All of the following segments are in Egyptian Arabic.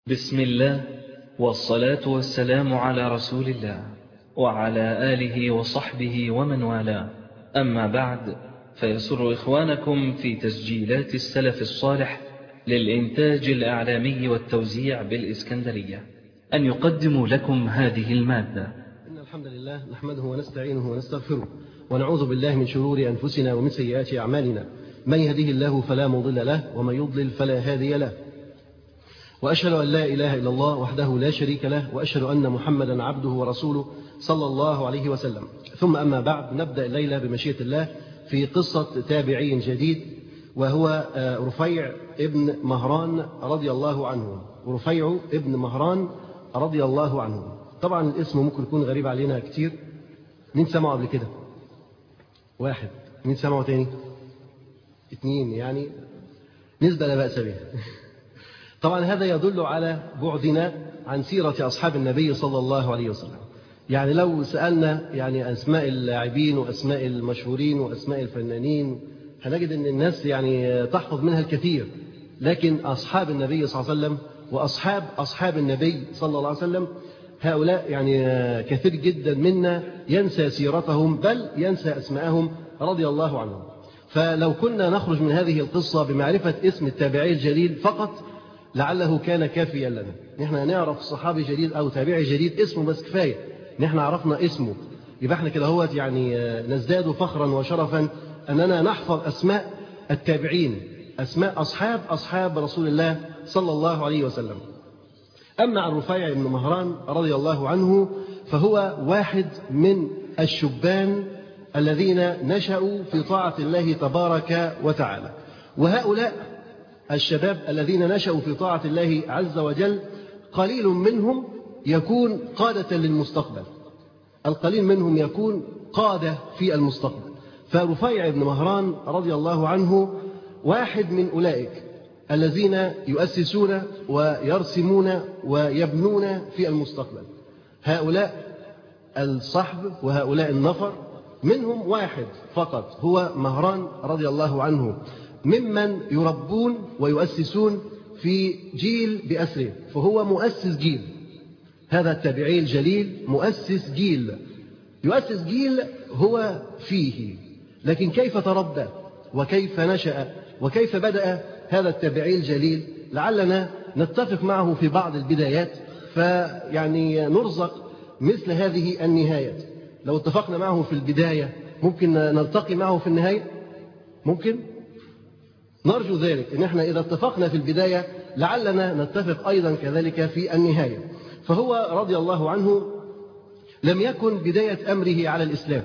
بسم الله والصلاة والسلام على رسول الله وعلى آله وصحبه ومن والاه أما بعد فيسر إخوانكم في تسجيلات السلف الصالح للإنتاج الإعلامي والتوزيع بالإسكندرية أن يقدموا لكم هذه المادة إن الحمد لله نحمده ونستعينه ونستغفره ونعوذ بالله من شرور أنفسنا ومن سيئات أعمالنا من يهده الله فلا مضل له ومن يضلل فلا هادي له وأشهد أن لا إله إلا الله وحده لا شريك له وأشهد أن محمدا عبده ورسوله صلى الله عليه وسلم ثم أما بعد نبدأ الليلة بمشيئة الله في قصة تابعي جديد وهو رفيع ابن مهران رضي الله عنه رفيع ابن مهران رضي الله عنه طبعا الاسم ممكن يكون غريب علينا كتير مين سمعه قبل كده واحد مين سمعه تاني اثنين يعني نسبة لا بأس بها طبعا هذا يدل على بعدنا عن سيرة أصحاب النبي صلى الله عليه وسلم يعني لو سألنا يعني أسماء اللاعبين وأسماء المشهورين وأسماء الفنانين هنجد أن الناس يعني تحفظ منها الكثير لكن أصحاب النبي صلى الله عليه وسلم وأصحاب أصحاب النبي صلى الله عليه وسلم هؤلاء يعني كثير جدا منا ينسى سيرتهم بل ينسى أسماءهم رضي الله عنهم فلو كنا نخرج من هذه القصة بمعرفة اسم التابعي الجليل فقط لعله كان كافيا لنا نحن نعرف صحابي جديد أو تابعي جديد اسمه بس كفاية نحن عرفنا اسمه يبقى احنا كده هوت يعني نزداد فخرا وشرفا أننا نحفظ أسماء التابعين أسماء أصحاب أصحاب رسول الله صلى الله عليه وسلم أما عن رفيع بن مهران رضي الله عنه فهو واحد من الشبان الذين نشأوا في طاعة الله تبارك وتعالى وهؤلاء الشباب الذين نشأوا في طاعة الله عز وجل قليل منهم يكون قادة للمستقبل القليل منهم يكون قادة في المستقبل فرفيع بن مهران رضي الله عنه واحد من أولئك الذين يؤسسون ويرسمون ويبنون في المستقبل هؤلاء الصحب وهؤلاء النفر منهم واحد فقط هو مهران رضي الله عنه ممن يربون ويؤسسون في جيل بأسره فهو مؤسس جيل هذا التابعي الجليل مؤسس جيل يؤسس جيل هو فيه لكن كيف تربى وكيف نشأ وكيف بدأ هذا التابعي الجليل لعلنا نتفق معه في بعض البدايات فيعني نرزق مثل هذه النهاية لو اتفقنا معه في البداية ممكن نلتقي معه في النهاية ممكن نرجو ذلك إن احنا إذا اتفقنا في البداية لعلنا نتفق أيضا كذلك في النهاية فهو رضي الله عنه لم يكن بداية أمره على الإسلام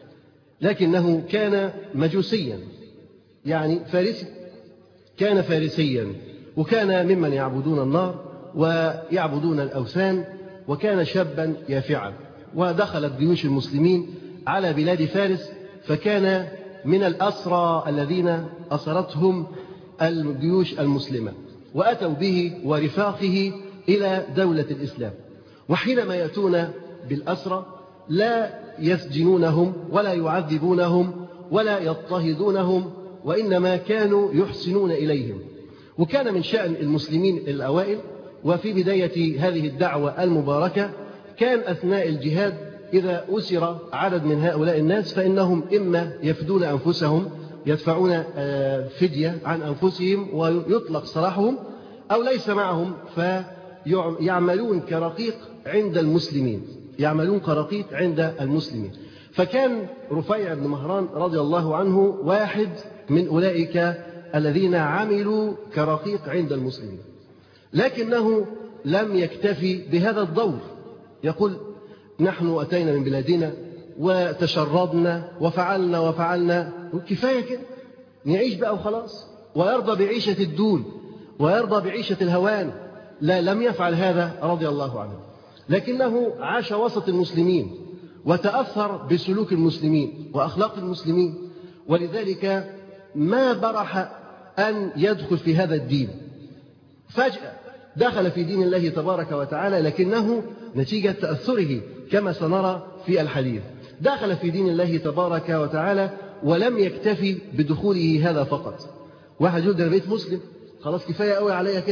لكنه كان مجوسيا يعني فارسي كان فارسيا وكان ممن يعبدون النار ويعبدون الأوثان وكان شابا يافعا ودخلت جيوش المسلمين على بلاد فارس فكان من الأسرى الذين أسرتهم الجيوش المسلمة وأتوا به ورفاقه إلى دولة الإسلام وحينما يأتون بالأسرى لا يسجنونهم ولا يعذبونهم ولا يضطهدونهم وإنما كانوا يحسنون إليهم وكان من شأن المسلمين الأوائل وفي بداية هذه الدعوة المباركة كان أثناء الجهاد إذا أسر عدد من هؤلاء الناس فإنهم إما يفدون أنفسهم يدفعون فدية عن أنفسهم ويطلق سراحهم أو ليس معهم فيعملون كرقيق عند المسلمين يعملون كرقيق عند المسلمين فكان رفيع بن مهران رضي الله عنه واحد من أولئك الذين عملوا كرقيق عند المسلمين لكنه لم يكتفي بهذا الدور يقول نحن أتينا من بلادنا وتشردنا وفعلنا وفعلنا كفاية كده نعيش بقى وخلاص ويرضى بعيشة الدون ويرضى بعيشة الهوان لا لم يفعل هذا رضي الله عنه لكنه عاش وسط المسلمين وتأثر بسلوك المسلمين وأخلاق المسلمين ولذلك ما برح أن يدخل في هذا الدين فجأة دخل في دين الله تبارك وتعالى لكنه نتيجة تأثره كما سنرى في الحديث دخل في دين الله تبارك وتعالى ولم يكتفي بدخوله هذا فقط واحد يقول ده بيت مسلم خلاص كفاية قوي عليا كده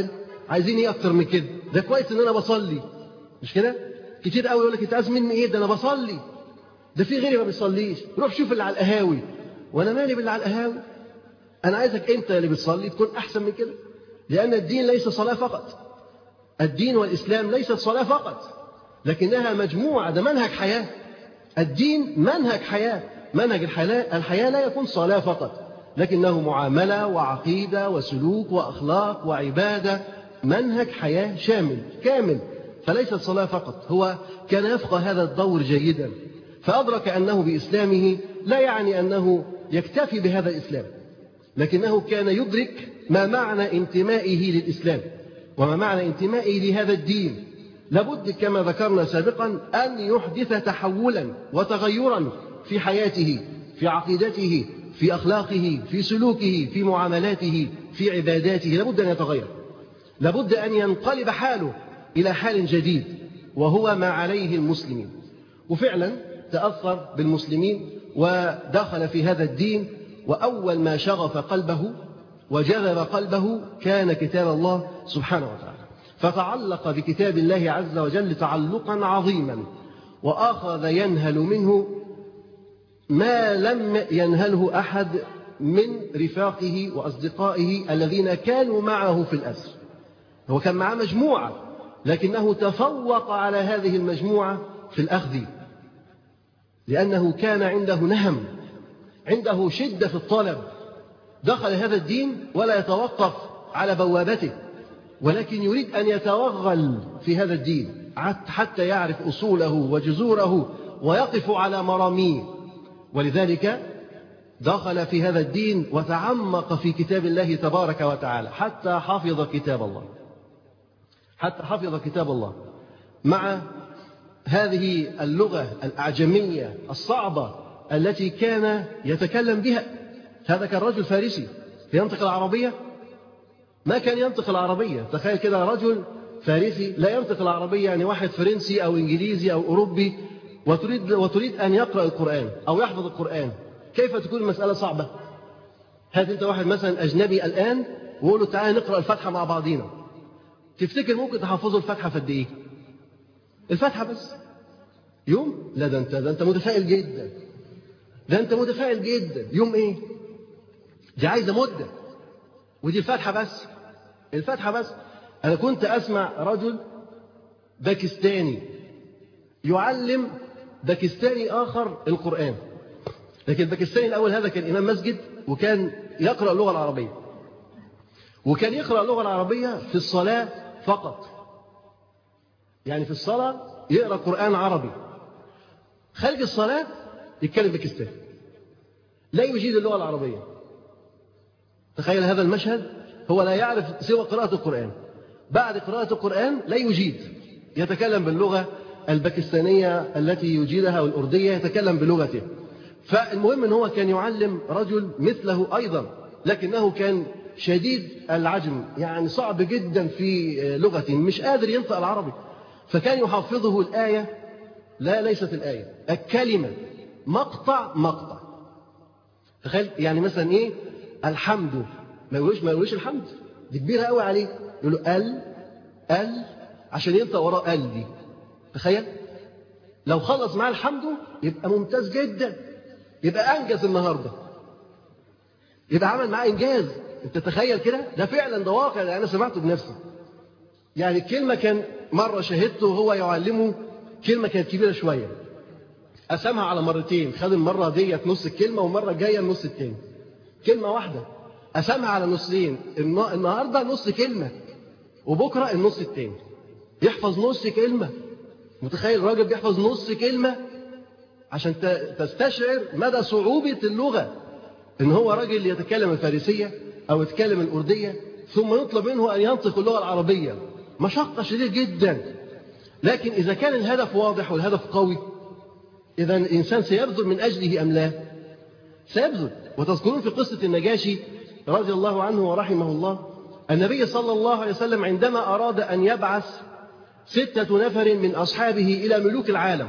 عايزين ايه اكتر من كده ده كويس ان انا بصلي مش كده كتير قوي يقول لك انت عايز مني ايه ده انا بصلي ده في غيري ما بيصليش روح شوف اللي على القهاوي وانا مالي باللي على القهاوي انا عايزك انت اللي بتصلي تكون احسن من كده لان الدين ليس صلاه فقط الدين والاسلام ليست صلاه فقط لكنها مجموعه ده منهج حياه الدين منهج حياه منهج الحياه الحياه لا يكون صلاه فقط لكنه معامله وعقيده وسلوك واخلاق وعباده منهج حياه شامل كامل فليست صلاه فقط هو كان يفقه هذا الدور جيدا فأدرك أنه بإسلامه لا يعني أنه يكتفي بهذا الإسلام لكنه كان يدرك ما معنى انتمائه للإسلام وما معنى انتمائه لهذا الدين لابد كما ذكرنا سابقا أن يحدث تحولا وتغيرا في حياته في عقيدته في أخلاقه في سلوكه في معاملاته في عباداته لابد أن يتغير لابد أن ينقلب حاله إلى حال جديد وهو ما عليه المسلمين وفعلا تأثر بالمسلمين ودخل في هذا الدين وأول ما شغف قلبه وجذب قلبه كان كتاب الله سبحانه وتعالى فتعلق بكتاب الله عز وجل تعلقا عظيما وأخذ ينهل منه ما لم ينهله أحد من رفاقه وأصدقائه الذين كانوا معه في الأسر هو كان معه مجموعة لكنه تفوق على هذه المجموعة في الأخذ لأنه كان عنده نهم عنده شدة في الطلب دخل هذا الدين ولا يتوقف على بوابته ولكن يريد أن يتوغل في هذا الدين حتى يعرف أصوله وجذوره ويقف على مراميه ولذلك دخل في هذا الدين وتعمق في كتاب الله تبارك وتعالى حتى حفظ كتاب الله حتى حفظ كتاب الله مع هذه اللغة الأعجمية الصعبة التي كان يتكلم بها هذا كان رجل فارسي ينطق العربية ما كان ينطق العربية تخيل كده رجل فارسي لا ينطق العربية يعني واحد فرنسي أو إنجليزي أو أوروبي وتريد, وتريد أن يقرأ القرآن أو يحفظ القرآن كيف تكون المسألة صعبة هات أنت واحد مثلا أجنبي الآن وقول له تعالى نقرأ الفاتحة مع بعضينا تفتكر ممكن تحفظه الفاتحة في قد إيه الفاتحة بس يوم لا ده انت ده انت متفائل جدا ده انت متفائل جدا يوم ايه دي عايزه مده ودي الفاتحه بس الفاتحه بس انا كنت اسمع رجل باكستاني يعلم باكستاني اخر القران لكن الباكستاني الاول هذا كان امام مسجد وكان يقرا اللغه العربيه وكان يقرا اللغه العربيه في الصلاه فقط يعني في الصلاه يقرا قران عربي خارج الصلاة يتكلم باكستاني لا يجيد اللغة العربية تخيل هذا المشهد هو لا يعرف سوى قراءة القرآن بعد قراءة القرآن لا يجيد يتكلم باللغة الباكستانية التي يجيدها والأردية يتكلم بلغته فالمهم أنه هو كان يعلم رجل مثله أيضا لكنه كان شديد العجم يعني صعب جدا في لغته مش قادر ينطق العربي فكان يحفظه الآية لا ليست الآية الكلمة مقطع مقطع تخيل يعني مثلا إيه الحمد ما يقولوش ما يقولوش الحمد دي كبيرة قوي عليه يقول له ال ال عشان ينطق وراه ال دي تخيل لو خلص معاه الحمد يبقى ممتاز جدا يبقى أنجز النهاردة يبقى عمل معاه إنجاز أنت تخيل كده ده فعلا ده واقع أنا سمعته بنفسي يعني الكلمة كان مرة شهدته وهو يعلمه كلمة كانت كبيرة شوية قسمها على مرتين خد المرة ديت نص الكلمة والمرة الجاية النص التاني كلمة واحدة قسمها على نصين النهاردة نص كلمة وبكرة النص التاني يحفظ نص كلمة متخيل راجل بيحفظ نص كلمة عشان تستشعر مدى صعوبة اللغة إن هو راجل يتكلم الفارسية أو يتكلم الأردية ثم يطلب منه أن ينطق اللغة العربية مشقة شديدة جدا لكن إذا كان الهدف واضح والهدف قوي إذا الإنسان سيبذل من أجله أم لا سيبذل وتذكرون في قصة النجاشي رضي الله عنه ورحمه الله النبي صلى الله عليه وسلم عندما أراد أن يبعث ستة نفر من أصحابه إلى ملوك العالم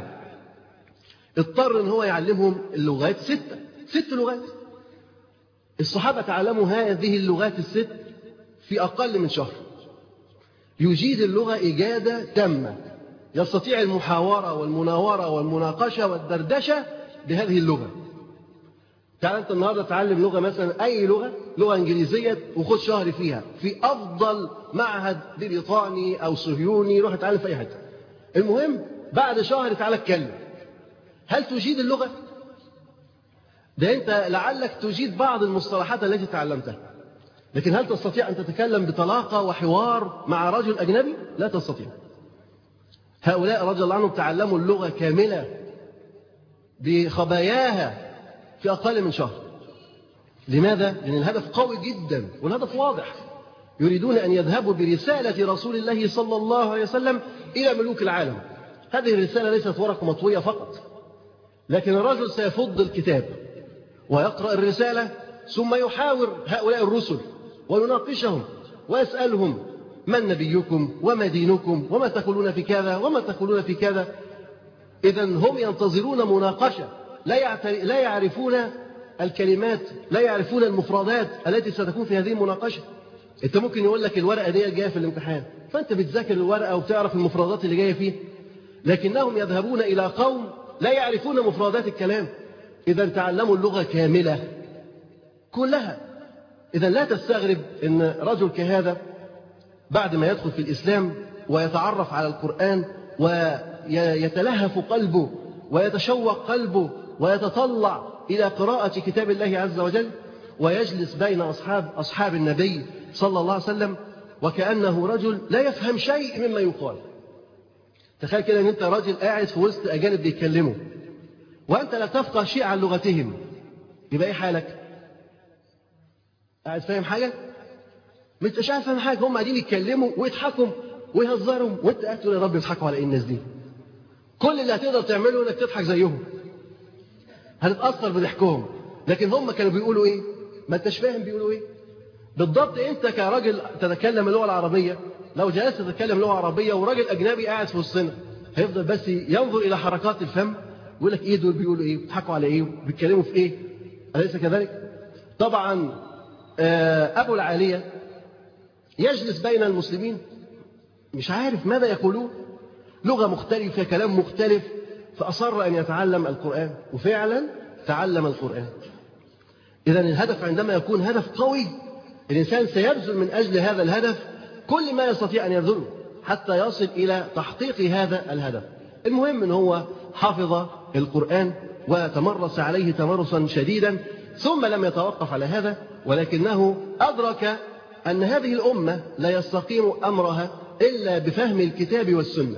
اضطر أن هو يعلمهم اللغات ستة ست لغات الصحابة تعلموا هذه اللغات الست في أقل من شهر يجيد اللغة إجادة تامة يستطيع المحاورة والمناورة والمناقشة والدردشة بهذه اللغة تعال أنت النهاردة تعلم لغة مثلا أي لغة لغة إنجليزية وخد شهر فيها في أفضل معهد بريطاني أو صهيوني روح اتعلم في أي حتة المهم بعد شهر تعالى اتكلم هل تجيد اللغة؟ ده أنت لعلك تجيد بعض المصطلحات التي تعلمتها لكن هل تستطيع أن تتكلم بطلاقة وحوار مع رجل أجنبي؟ لا تستطيع هؤلاء رضي الله عنهم تعلموا اللغة كاملة بخباياها في أقل من شهر لماذا؟ لأن الهدف قوي جدا والهدف واضح يريدون أن يذهبوا برسالة رسول الله صلى الله عليه وسلم إلى ملوك العالم هذه الرسالة ليست ورقة مطوية فقط لكن الرجل سيفض الكتاب ويقرأ الرسالة ثم يحاور هؤلاء الرسل ويناقشهم ويسألهم من نبيكم وما دينكم وما تقولون في كذا وما تقولون في كذا إذا هم ينتظرون مناقشة لا لا يعرفون الكلمات لا يعرفون المفردات التي ستكون في هذه المناقشة أنت ممكن يقول لك الورقة دي جاية في الامتحان فأنت بتذاكر الورقة وبتعرف المفردات اللي جاية فيه لكنهم يذهبون إلى قوم لا يعرفون مفردات الكلام إذا تعلموا اللغة كاملة كلها إذا لا تستغرب أن رجل كهذا بعد ما يدخل في الإسلام ويتعرف على القرآن ويتلهف قلبه ويتشوق قلبه ويتطلع إلى قراءة كتاب الله عز وجل ويجلس بين أصحاب أصحاب النبي صلى الله عليه وسلم وكأنه رجل لا يفهم شيء مما يقال تخيل كده ان انت راجل قاعد في وسط اجانب بيتكلموا وانت لا تفقه شيء عن لغتهم يبقى ايه حالك قاعد فاهم حاجه مش عارف فاهم حاجه هم قاعدين يتكلموا ويضحكوا ويهزروا وانت قاعد تقول يا رب يضحكوا على ايه الناس دي كل اللي هتقدر تعمله انك تضحك زيهم هتتاثر بضحكهم لكن هم كانوا بيقولوا ايه ما انتش فاهم بيقولوا ايه بالضبط انت كراجل تتكلم اللغه العربيه لو جلست تتكلم لغه عربيه وراجل اجنبي قاعد في وسطنا هيفضل بس ينظر الى حركات الفم ويقول لك ايه دول بيقولوا ايه بيضحكوا على ايه بيتكلموا في ايه اليس كذلك طبعا ابو العاليه يجلس بين المسلمين مش عارف ماذا يقولون لغه مختلفه كلام مختلف فاصر ان يتعلم القران وفعلا تعلم القران اذا الهدف عندما يكون هدف قوي الانسان سيبذل من اجل هذا الهدف كل ما يستطيع أن يبذله حتى يصل إلى تحقيق هذا الهدف المهم أن هو حفظ القرآن وتمرس عليه تمرسا شديدا ثم لم يتوقف على هذا ولكنه أدرك أن هذه الأمة لا يستقيم أمرها إلا بفهم الكتاب والسنة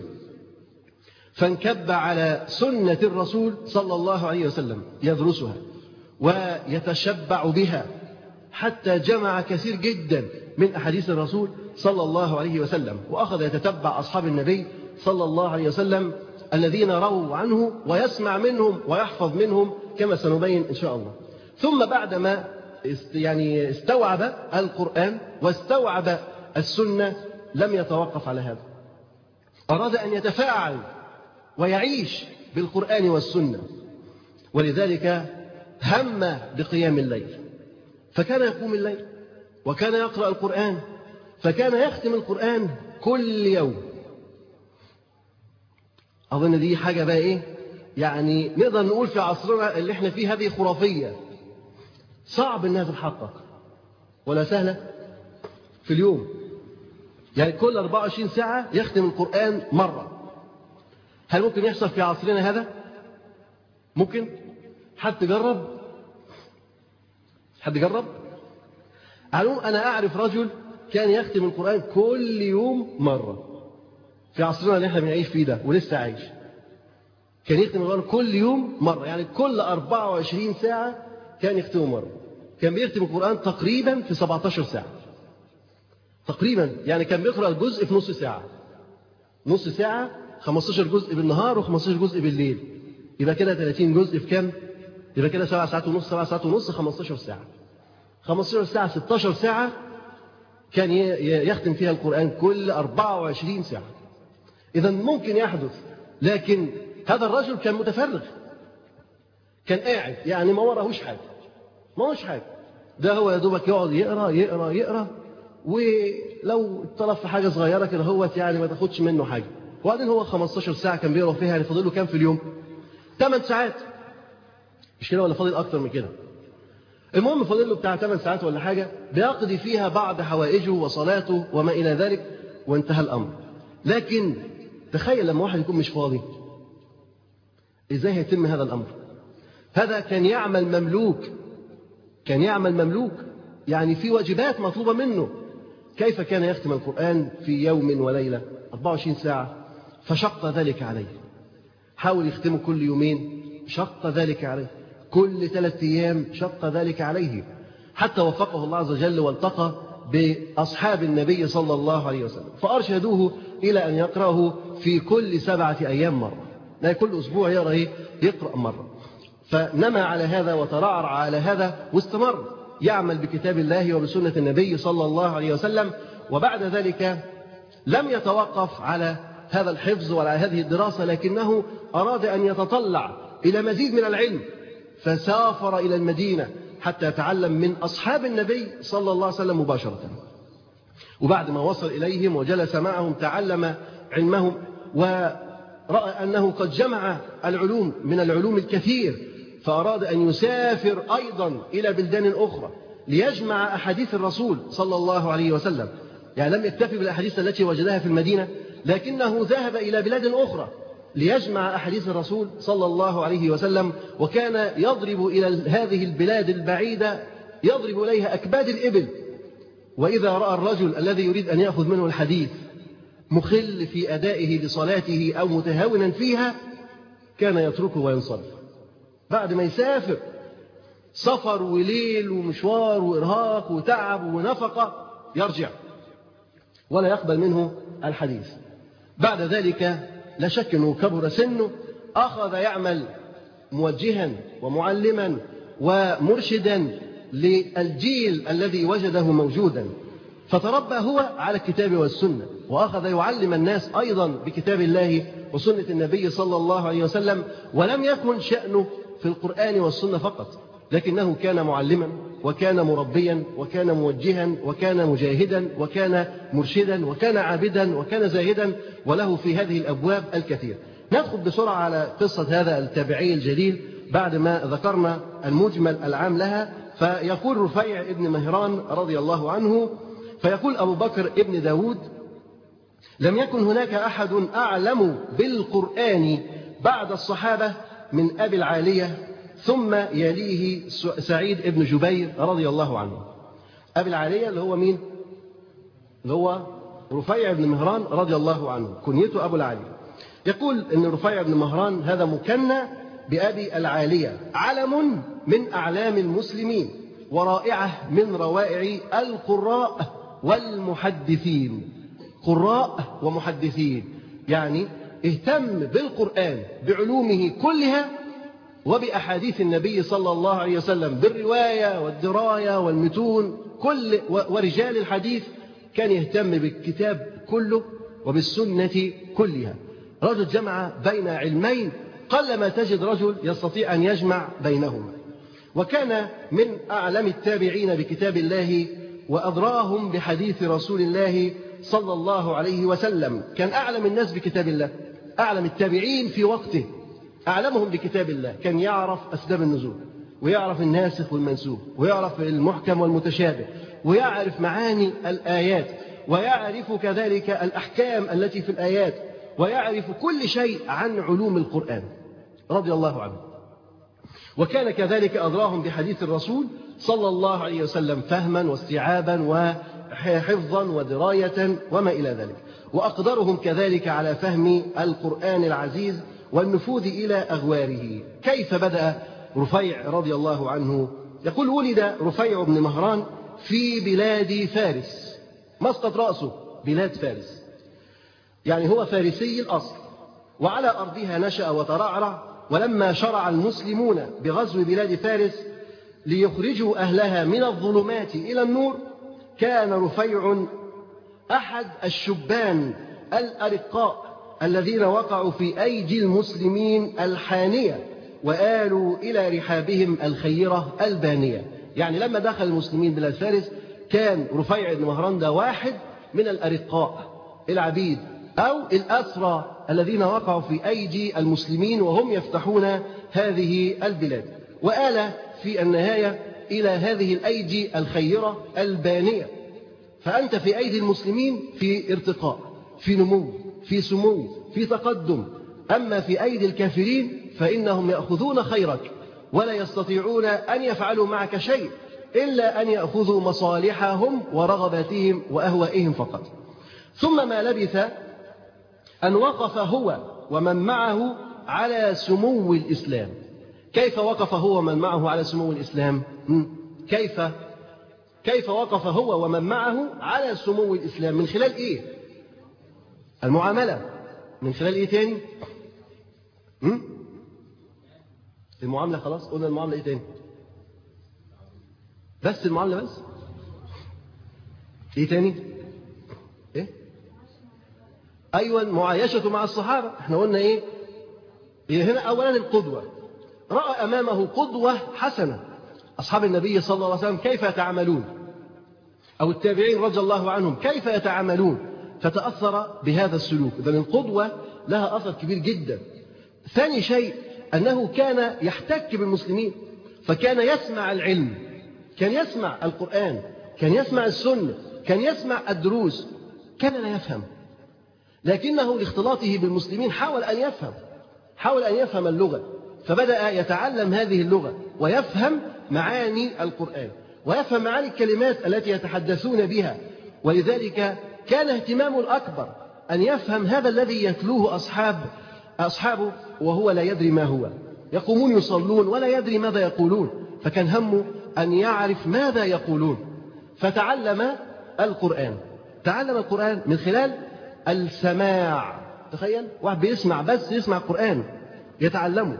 فانكب على سنة الرسول صلى الله عليه وسلم يدرسها ويتشبع بها حتى جمع كثير جدا من أحاديث الرسول صلى الله عليه وسلم وأخذ يتتبع أصحاب النبي صلى الله عليه وسلم الذين رووا عنه ويسمع منهم ويحفظ منهم كما سنبين إن شاء الله ثم بعدما يعني استوعب القرآن واستوعب السنة لم يتوقف على هذا أراد أن يتفاعل ويعيش بالقرآن والسنة ولذلك هم بقيام الليل فكان يقوم الليل وكان يقرأ القرآن فكان يختم القرآن كل يوم أظن دي حاجة بقى إيه يعني نقدر نقول في عصرنا اللي احنا فيه هذه خرافية صعب إنها تتحقق ولا سهلة في اليوم يعني كل 24 ساعة يختم القرآن مرة هل ممكن يحصل في عصرنا هذا؟ ممكن؟ حد جرب؟ حد جرب؟ علوم أنا أعرف رجل كان يختم القرآن كل يوم مرة في عصرنا اللي احنا بنعيش فيه ده ولسه عايش كان يختم القرآن كل يوم مرة يعني كل 24 ساعة كان يختمه مرة كان بيختم القرآن تقريبا في 17 ساعة تقريبا يعني كان بيقرأ الجزء في نص ساعة نص ساعة 15 جزء بالنهار و15 جزء بالليل يبقى كده 30 جزء في كام؟ يبقى كده 7 ساعات ونص 7 ساعات ونص 15 ساعة 15 ساعة 16 ساعة كان يختم فيها القرآن كل 24 ساعة إذا ممكن يحدث لكن هذا الرجل كان متفرغ كان قاعد يعني ما وراهوش حاجة ما وراهوش حاجة ده هو يا دوبك يقعد يقرا يقرا يقرا ولو طلب في حاجة صغيرة كده هوت يعني ما تاخدش منه حاجة وبعدين هو 15 ساعة كان بيقرا فيها يعني فاضل له كام في اليوم 8 ساعات مش كده ولا فاضل أكتر من كده المهم فاضل له بتاع 8 ساعات ولا حاجة بيقضي فيها بعض حوائجه وصلاته وما إلى ذلك وانتهى الأمر لكن تخيل لما واحد يكون مش فاضي ازاي هيتم هذا الامر هذا كان يعمل مملوك كان يعمل مملوك يعني في واجبات مطلوبه منه كيف كان يختم القران في يوم وليله 24 ساعه فشق ذلك عليه حاول يختمه كل يومين شق ذلك عليه كل ثلاثة أيام شق ذلك عليه حتى وفقه الله عز وجل والتقى بأصحاب النبي صلى الله عليه وسلم فأرشدوه إلى أن يقرأه في كل سبعة أيام مرة لا كل أسبوع يقرأ إيه؟ يقرأ مرة فنمى على هذا وترعرع على هذا واستمر يعمل بكتاب الله وبسنة النبي صلى الله عليه وسلم وبعد ذلك لم يتوقف على هذا الحفظ وعلى هذه الدراسة لكنه أراد أن يتطلع إلى مزيد من العلم فسافر إلى المدينة حتى يتعلم من أصحاب النبي صلى الله عليه وسلم مباشرة وبعد ما وصل إليهم وجلس معهم تعلم علمهم ورأى أنه قد جمع العلوم من العلوم الكثير فأراد أن يسافر أيضا إلى بلدان أخرى ليجمع أحاديث الرسول صلى الله عليه وسلم يعني لم يكتفي بالأحاديث التي وجدها في المدينة لكنه ذهب إلى بلاد أخرى ليجمع أحاديث الرسول صلى الله عليه وسلم وكان يضرب إلى هذه البلاد البعيدة يضرب إليها أكباد الإبل وإذا رأى الرجل الذي يريد أن يأخذ منه الحديث مخل في أدائه لصلاته أو متهاونا فيها كان يتركه وينصرف بعد ما يسافر سفر وليل ومشوار وإرهاق وتعب ونفقة يرجع ولا يقبل منه الحديث بعد ذلك لا شك أنه كبر سنه أخذ يعمل موجها ومعلما ومرشدا للجيل الذي وجده موجودا فتربى هو على الكتاب والسنة وأخذ يعلم الناس أيضا بكتاب الله وسنة النبي صلى الله عليه وسلم ولم يكن شأنه في القرآن والسنة فقط لكنه كان معلما وكان مربيا وكان موجها وكان مجاهدا وكان مرشدا وكان عابدا وكان زاهدا وله في هذه الأبواب الكثير ندخل بسرعة على قصة هذا التابعي الجليل بعد ما ذكرنا المجمل العام لها فيقول رفيع ابن مهران رضي الله عنه فيقول أبو بكر ابن داود لم يكن هناك أحد أعلم بالقرآن بعد الصحابة من أبي العالية ثم يليه سعيد ابن جبير رضي الله عنه أبي العالية اللي هو مين اللي هو رفيع بن مهران رضي الله عنه كنيته أبو العالية يقول أن رفيع بن مهران هذا مكنى بأبي العالية علم من أعلام المسلمين ورائعة من روائع القراء والمحدثين قراء ومحدثين يعني اهتم بالقرآن بعلومه كلها وبأحاديث النبي صلى الله عليه وسلم بالرواية والدراية والمتون كل ورجال الحديث كان يهتم بالكتاب كله وبالسنة كلها رجل جمع بين علمين قلما تجد رجل يستطيع أن يجمع بينهما وكان من أعلم التابعين بكتاب الله وأدراهم بحديث رسول الله صلى الله عليه وسلم كان أعلم الناس بكتاب الله أعلم التابعين في وقته أعلمهم بكتاب الله كان يعرف أسباب النزول ويعرف الناسخ والمنسوخ ويعرف المحكم والمتشابه ويعرف معاني الآيات ويعرف كذلك الأحكام التي في الآيات ويعرف كل شيء عن علوم القرآن رضي الله عنه وكان كذلك أدراهم بحديث الرسول صلى الله عليه وسلم فهما واستيعابا وحفظا ودراية وما إلى ذلك وأقدرهم كذلك على فهم القرآن العزيز والنفوذ إلى أغواره كيف بدأ رفيع رضي الله عنه يقول ولد رفيع بن مهران في بلاد فارس مسقط رأسه بلاد فارس يعني هو فارسي الأصل وعلى أرضها نشأ وترعرع ولما شرع المسلمون بغزو بلاد فارس ليخرجوا أهلها من الظلمات إلى النور كان رفيع أحد الشبان الأرقاء الذين وقعوا في أيدي المسلمين الحانية وآلوا إلى رحابهم الخيرة البانية يعني لما دخل المسلمين بلاد فارس كان رفيع بن مهران ده واحد من الأرقاء العبيد أو الأسرى الذين وقعوا في أيدي المسلمين وهم يفتحون هذه البلاد وآل في النهاية إلى هذه الأيدي الخيرة البانية فأنت في أيدي المسلمين في ارتقاء في نمو في سمو في تقدم أما في أيدي الكافرين فإنهم يأخذون خيرك ولا يستطيعون أن يفعلوا معك شيء إلا أن يأخذوا مصالحهم ورغباتهم وأهوائهم فقط ثم ما لبث أن وقف هو ومن معه على سمو الإسلام كيف وقف هو ومن معه على سمو الإسلام كيف كيف وقف هو ومن معه على سمو الإسلام من خلال إيه المعاملة من خلال إيه تاني المعاملة خلاص قلنا المعاملة إيه تاني بس المعاملة بس إيه تاني إيه أيوة المعايشة مع الصحابة احنا قلنا إيه إيه هنا أولا القدوة رأى أمامه قدوة حسنة أصحاب النبي صلى الله عليه وسلم كيف يتعاملون أو التابعين رضي الله عنهم كيف يتعاملون فتأثر بهذا السلوك إذا القدوة لها أثر كبير جدا ثاني شيء أنه كان يحتك بالمسلمين فكان يسمع العلم كان يسمع القرآن كان يسمع السنة كان يسمع الدروس كان لا يفهم لكنه لاختلاطه بالمسلمين حاول أن يفهم حاول أن يفهم اللغة فبدأ يتعلم هذه اللغة ويفهم معاني القرآن ويفهم معاني الكلمات التي يتحدثون بها ولذلك كان اهتمامه الأكبر أن يفهم هذا الذي يتلوه أصحاب أصحابه وهو لا يدري ما هو يقومون يصلون ولا يدري ماذا يقولون فكان همه أن يعرف ماذا يقولون فتعلم القرآن تعلم القرآن من خلال السماع تخيل واحد بيسمع بس يسمع القرآن يتعلمه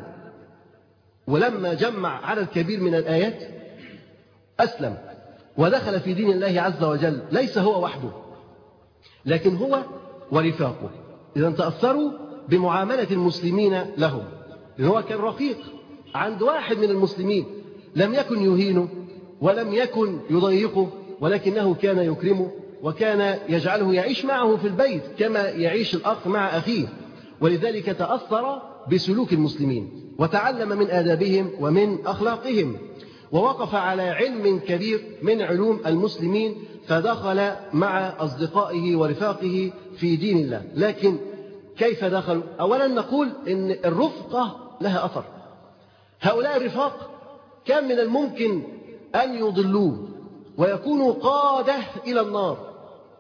ولما جمع عدد كبير من الآيات أسلم ودخل في دين الله عز وجل ليس هو وحده لكن هو ورفاقه إذا تأثروا بمعاملة المسلمين لهم لأن هو كان رفيق عند واحد من المسلمين لم يكن يهينه ولم يكن يضيقه ولكنه كان يكرمه وكان يجعله يعيش معه في البيت كما يعيش الأخ مع أخيه ولذلك تأثر بسلوك المسلمين وتعلم من آدابهم ومن أخلاقهم ووقف على علم كبير من علوم المسلمين فدخل مع أصدقائه ورفاقه في دين الله لكن كيف دخلوا أولا نقول إن الرفقة لها أثر هؤلاء الرفاق كان من الممكن أن يضلوه ويكونوا قادة إلى النار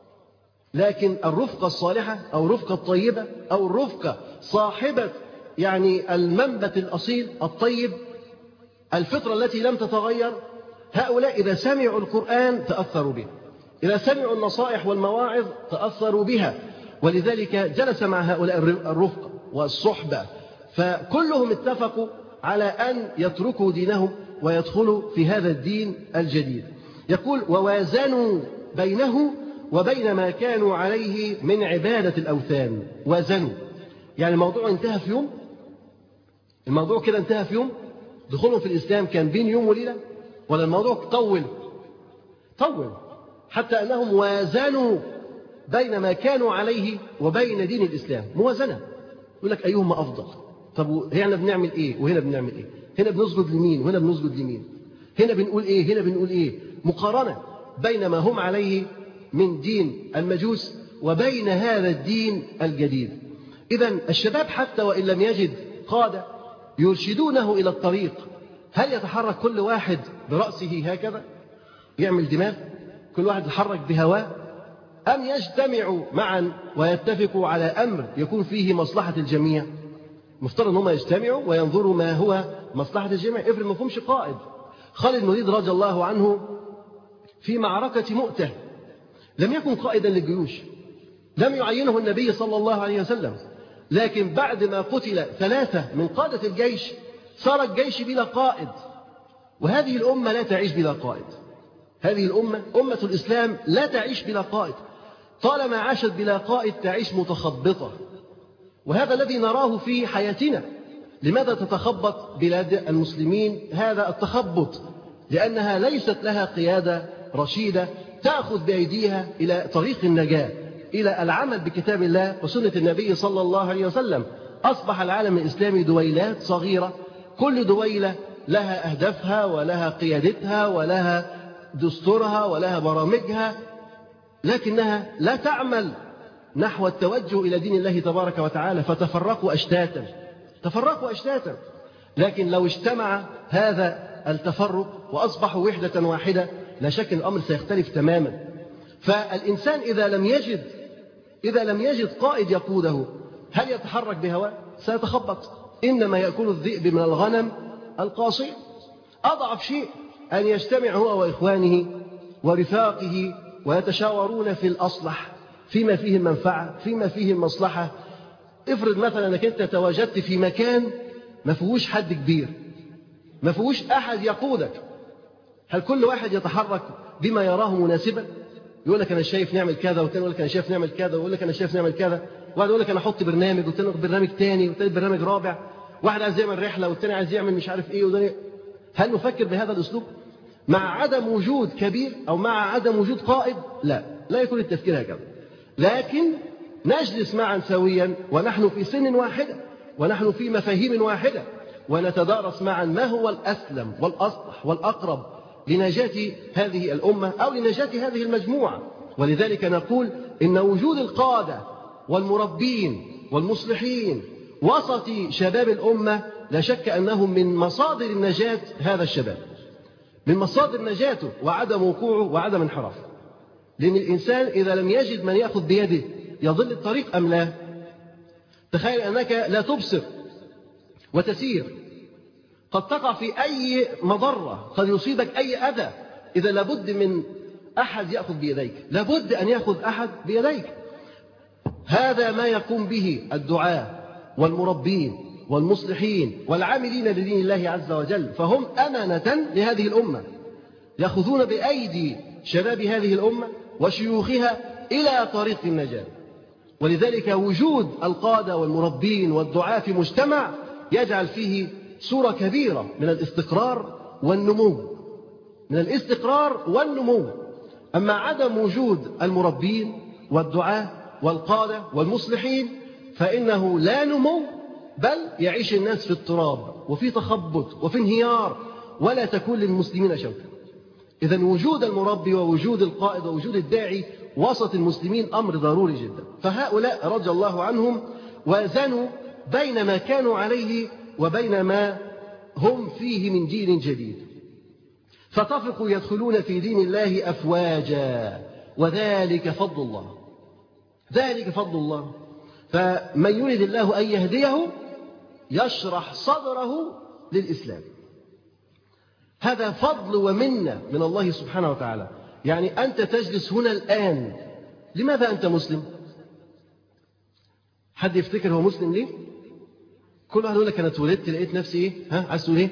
لكن الرفقة الصالحة أو الرفقة الطيبة أو الرفقة صاحبة يعني المنبت الأصيل الطيب الفطرة التي لم تتغير هؤلاء إذا سمعوا القرآن تأثروا به إذا سمعوا النصائح والمواعظ تأثروا بها ولذلك جلس مع هؤلاء الرفقة والصحبة فكلهم اتفقوا على أن يتركوا دينهم ويدخلوا في هذا الدين الجديد يقول ووازنوا بينه وبين ما كانوا عليه من عبادة الأوثان وازنوا يعني الموضوع انتهى في يوم الموضوع كده انتهى في يوم دخولهم في الإسلام كان بين يوم وليلة ولا الموضوع طول طول حتى أنهم وازنوا بين ما كانوا عليه وبين دين الإسلام موازنة يقول لك أيهما أفضل طب هنا بنعمل إيه وهنا بنعمل إيه هنا بنسجد لمين وهنا بنسجد لمين هنا بنقول إيه هنا بنقول إيه مقارنة بين ما هم عليه من دين المجوس وبين هذا الدين الجديد إذا الشباب حتى وإن لم يجد قادة يرشدونه إلى الطريق هل يتحرك كل واحد برأسه هكذا يعمل دماغ كل واحد يتحرك بهواه أم يجتمعوا معا ويتفقوا على أمر يكون فيه مصلحة الجميع مفترض أن هم يجتمعوا وينظروا ما هو مصلحة الجميع افرض ما فهمش قائد خالد بن الوليد رضي الله عنه في معركة مؤتة لم يكن قائدا للجيوش لم يعينه النبي صلى الله عليه وسلم لكن بعد ما قتل ثلاثة من قادة الجيش صار الجيش بلا قائد وهذه الأمة لا تعيش بلا قائد هذه الأمة أمة الإسلام لا تعيش بلا قائد طالما عاشت بلا قائد تعيش متخبطة وهذا الذي نراه في حياتنا لماذا تتخبط بلاد المسلمين هذا التخبط لأنها ليست لها قيادة رشيدة تأخذ بأيديها إلى طريق النجاة إلى العمل بكتاب الله وسنة النبي صلى الله عليه وسلم أصبح العالم الإسلامي دويلات صغيرة كل دويلة لها أهدافها ولها قيادتها ولها دستورها ولها برامجها لكنها لا تعمل نحو التوجه إلى دين الله تبارك وتعالى فتفرقوا أشتاتا تفرقوا أشتاتا لكن لو اجتمع هذا التفرق وأصبحوا وحدة واحدة لا شك أن الأمر سيختلف تماما فالإنسان إذا لم يجد إذا لم يجد قائد يقوده هل يتحرك بهواه؟ سيتخبط إنما يأكل الذئب من الغنم القاصي أضعف شيء أن يجتمع هو وإخوانه ورفاقه ويتشاورون في الأصلح فيما فيه المنفعة فيما فيه المصلحة افرض مثلا أنك أنت تواجدت في مكان ما فيهوش حد كبير ما فيهوش أحد يقودك هل كل واحد يتحرك بما يراه مناسبا يقول لك أنا شايف نعمل كذا والتاني يقول لك أنا شايف نعمل كذا ويقول لك أنا شايف نعمل كذا واحد يقول لك أنا أحط برنامج والتاني برنامج تاني والتالت برنامج رابع واحد عايز يعمل رحلة والتاني عايز يعمل مش عارف إيه وده هل نفكر بهذا الأسلوب مع عدم وجود كبير أو مع عدم وجود قائد لا لا يكون التفكير هكذا لكن نجلس معا سويا ونحن في سن واحدة ونحن في مفاهيم واحدة ونتدارس معا ما هو الأسلم والأصلح والأقرب لنجاة هذه الأمة أو لنجاة هذه المجموعة ولذلك نقول إن وجود القادة والمربين والمصلحين وسط شباب الأمة لا شك أنهم من مصادر النجاة هذا الشباب من مصادر نجاته وعدم وقوعه وعدم انحرافه لأن الإنسان إذا لم يجد من يأخذ بيده يضل الطريق أم لا تخيل أنك لا تبصر وتسير قد تقع في أي مضرة قد يصيبك أي أذى إذا لابد من أحد يأخذ بيديك لابد أن يأخذ أحد بيديك هذا ما يقوم به الدعاء والمربين والمصلحين والعاملين لدين الله عز وجل فهم أمانة لهذه الأمة يأخذون بأيدي شباب هذه الأمة وشيوخها إلى طريق النجاة ولذلك وجود القادة والمربين والدعاة في مجتمع يجعل فيه صورة كبيرة من الاستقرار والنمو من الاستقرار والنمو أما عدم وجود المربين والدعاة والقادة والمصلحين فإنه لا نمو بل يعيش الناس في اضطراب وفي تخبط وفي انهيار ولا تكون للمسلمين شوكة إذا وجود المربي ووجود القائد ووجود الداعي وسط المسلمين أمر ضروري جدا فهؤلاء رضي الله عنهم وازنوا بين ما كانوا عليه وبين ما هم فيه من جيل جديد فطفقوا يدخلون في دين الله أفواجا وذلك فضل الله ذلك فضل الله فمن يريد الله أن يهديه يشرح صدره للإسلام هذا فضل ومنة من الله سبحانه وتعالى يعني أنت تجلس هنا الآن لماذا أنت مسلم حد يفتكر هو مسلم ليه كل واحد يقول لك أنا اتولدت لقيت نفسي إيه ها عايز تقول إيه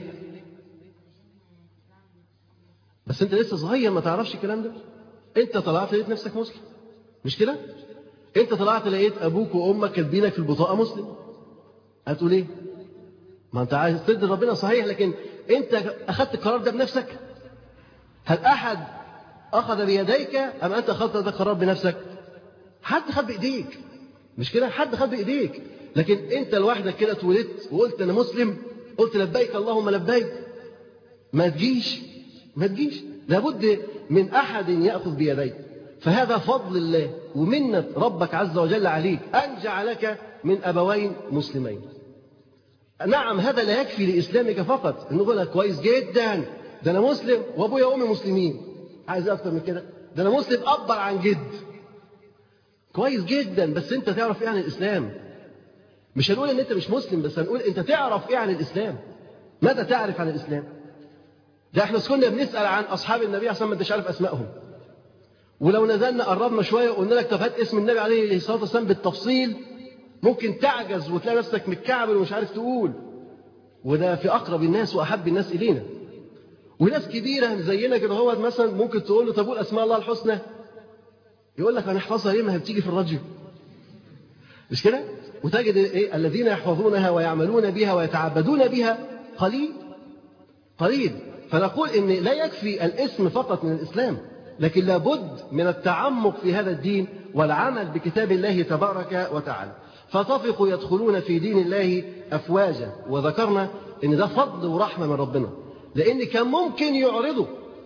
بس أنت لسه صغير ما تعرفش الكلام ده أنت طلعت لقيت نفسك مسلم مش كده أنت طلعت لقيت أبوك وأمك كاتبينك في البطاقة مسلم هتقول إيه ما أنت عايز ترضي ربنا صحيح لكن أنت أخذت القرار ده بنفسك هل أحد أخذ بيديك أم أنت أخذت هذا القرار بنفسك حد خد بإيديك مش كده حد خد بإيديك لكن أنت لوحدك كده اتولدت وقلت أنا مسلم قلت لبيك اللهم لبيك ما تجيش ما تجيش لابد من أحد يأخذ بيديك فهذا فضل الله ومنة ربك عز وجل عليك أن جعلك من أبوين مسلمين نعم هذا لا يكفي لإسلامك فقط إنه يقول لك كويس جدا ده أنا مسلم وأبويا وأمي مسلمين عايز أكتر من كده ده أنا مسلم أكبر عن جد كويس جدا بس أنت تعرف إيه عن الإسلام مش هنقول إن أنت مش مسلم بس هنقول أنت تعرف إيه عن الإسلام ماذا تعرف عن الإسلام ده احنا كنا بنسأل عن أصحاب النبي عشان ما انتش عارف أسمائهم ولو نزلنا قربنا شوية وقلنا لك طب هات اسم النبي عليه الصلاة والسلام بالتفصيل ممكن تعجز وتلاقي نفسك متكعبل ومش عارف تقول وده في أقرب الناس وأحب الناس إلينا وناس كبيرة زينا كده هو مثلا ممكن تقول له طب قول أسماء الله الحسنى يقول لك هنحفظها ليه ما هي بتيجي في الراديو مش كده وتجد إيه الذين يحفظونها ويعملون بها ويتعبدون بها قليل قليل فنقول إن لا يكفي الاسم فقط من الإسلام لكن لابد من التعمق في هذا الدين والعمل بكتاب الله تبارك وتعالى فطفقوا يدخلون في دين الله أفواجا وذكرنا أن ده فضل ورحمة من ربنا لأن كان ممكن يعرضوا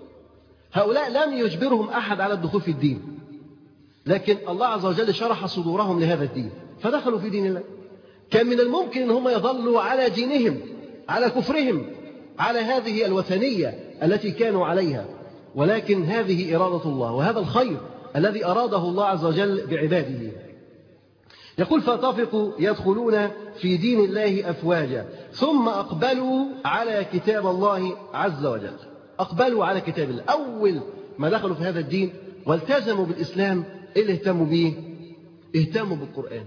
هؤلاء لم يجبرهم أحد على الدخول في الدين لكن الله عز وجل شرح صدورهم لهذا الدين فدخلوا في دين الله كان من الممكن أن هم يظلوا على دينهم على كفرهم على هذه الوثنية التي كانوا عليها ولكن هذه إرادة الله وهذا الخير الذي أراده الله عز وجل بعباده يقول فطفقوا يدخلون في دين الله أفواجا ثم أقبلوا على كتاب الله عز وجل أقبلوا على كتاب الله أول ما دخلوا في هذا الدين والتزموا بالإسلام إيه اللي اهتموا به اهتموا بالقرآن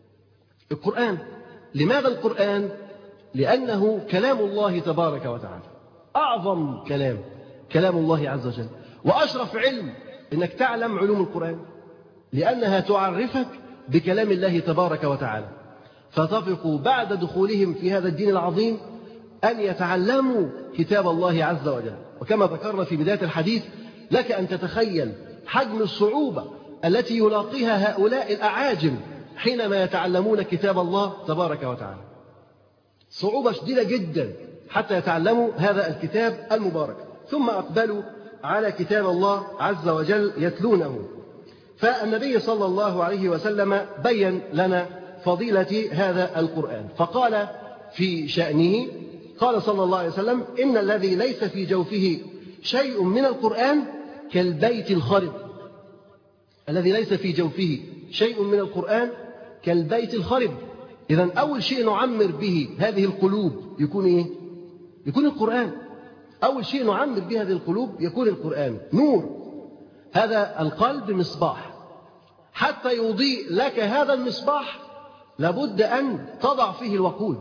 القرآن لماذا القرآن لأنه كلام الله تبارك وتعالى أعظم كلام كلام الله عز وجل وأشرف علم أنك تعلم علوم القرآن لأنها تعرفك بكلام الله تبارك وتعالى فطفقوا بعد دخولهم في هذا الدين العظيم أن يتعلموا كتاب الله عز وجل وكما ذكرنا في بداية الحديث لك أن تتخيل حجم الصعوبة التي يلاقيها هؤلاء الأعاجم حينما يتعلمون كتاب الله تبارك وتعالى صعوبة شديدة جدا حتى يتعلموا هذا الكتاب المبارك ثم أقبلوا على كتاب الله عز وجل يتلونه فالنبي صلى الله عليه وسلم بين لنا فضيلة هذا القرآن فقال في شأنه قال صلى الله عليه وسلم إن الذي ليس في جوفه شيء من القرآن كالبيت الخرب الذي ليس في جوفه شيء من القرآن كالبيت الخرب إذا أول شيء نعمر به هذه القلوب يكون إيه؟ يكون القرآن أول شيء نعمر به هذه القلوب يكون القرآن نور هذا القلب مصباح حتى يضيء لك هذا المصباح لابد أن تضع فيه الوقود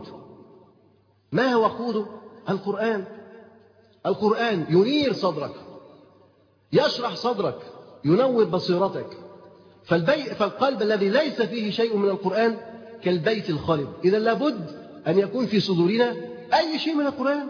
ما هو وقوده القرآن القرآن ينير صدرك يشرح صدرك ينور بصيرتك فالبي... فالقلب الذي ليس فيه شيء من القرآن كالبيت الخرب إذا لابد أن يكون في صدورنا أي شيء من القرآن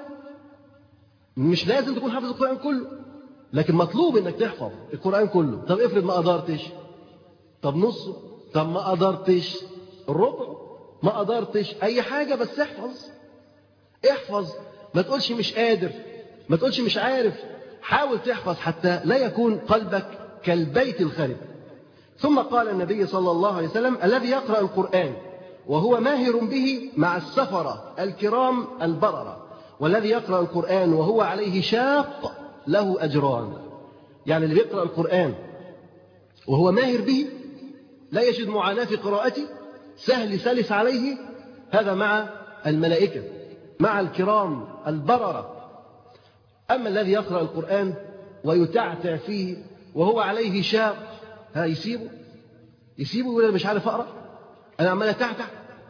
مش لازم تكون حافظ القرآن كله لكن مطلوب انك تحفظ القرآن كله طب افرض ما قدرتش طب نصه طب ما قدرتش الربع ما قدرتش اي حاجة بس احفظ احفظ ما تقولش مش قادر ما تقولش مش عارف حاول تحفظ حتى لا يكون قلبك كالبيت الخرب ثم قال النبي صلى الله عليه وسلم الذي يقرأ القرآن وهو ماهر به مع السفرة الكرام البررة والذي يقرأ القرآن وهو عليه شاق له أجران يعني اللي بيقرأ القرآن وهو ماهر به لا يجد معاناة في قراءته سهل سلس عليه هذا مع الملائكة مع الكرام البررة أما الذي يقرأ القرآن ويتعتع فيه وهو عليه شاق ها يسيبه يسيبه يقول أنا مش عارف أقرأ أنا عمال أتعتع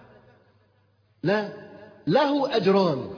لا له أجران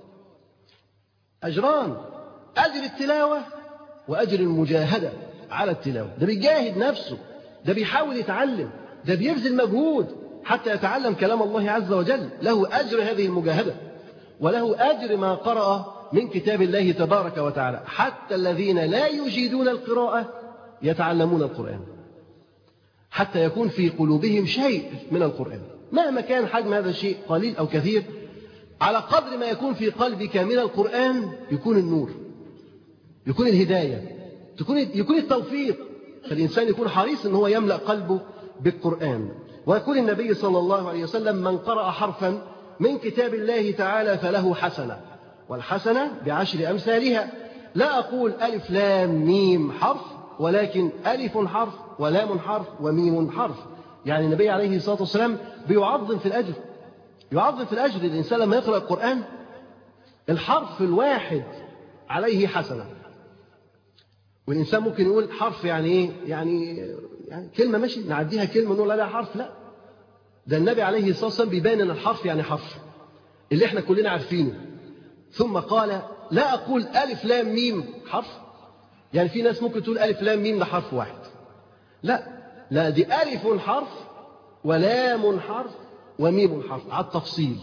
أجران أجر التلاوة وأجر المجاهدة على التلاوة ده بيجاهد نفسه ده بيحاول يتعلم ده بيبذل مجهود حتى يتعلم كلام الله عز وجل له أجر هذه المجاهدة وله أجر ما قرأ من كتاب الله تبارك وتعالى حتى الذين لا يجيدون القراءة يتعلمون القرآن حتى يكون في قلوبهم شيء من القرآن مهما كان حجم هذا الشيء قليل أو كثير على قدر ما يكون في قلبك من القرآن يكون النور يكون الهداية تكون يكون التوفيق فالإنسان يكون حريص أن هو يملأ قلبه بالقرآن ويقول النبي صلى الله عليه وسلم من قرأ حرفا من كتاب الله تعالى فله حسنة والحسنة بعشر أمثالها لا أقول ألف لام ميم حرف ولكن ألف حرف ولام حرف وميم حرف يعني النبي عليه الصلاة والسلام بيعظم في الأجر يعظم في الأجر الإنسان لما يقرأ القرآن الحرف الواحد عليه حسنة والإنسان ممكن يقول حرف يعني إيه يعني, يعني كلمة ماشي نعديها كلمة نقول عليها حرف لا ده النبي عليه الصلاة والسلام بيبين أن الحرف يعني حرف اللي احنا كلنا عارفينه ثم قال لا أقول ألف لام ميم حرف يعني في ناس ممكن تقول ألف لام ميم ده حرف واحد لا لا دي ألف حرف ولام حرف وميم حرف على التفصيل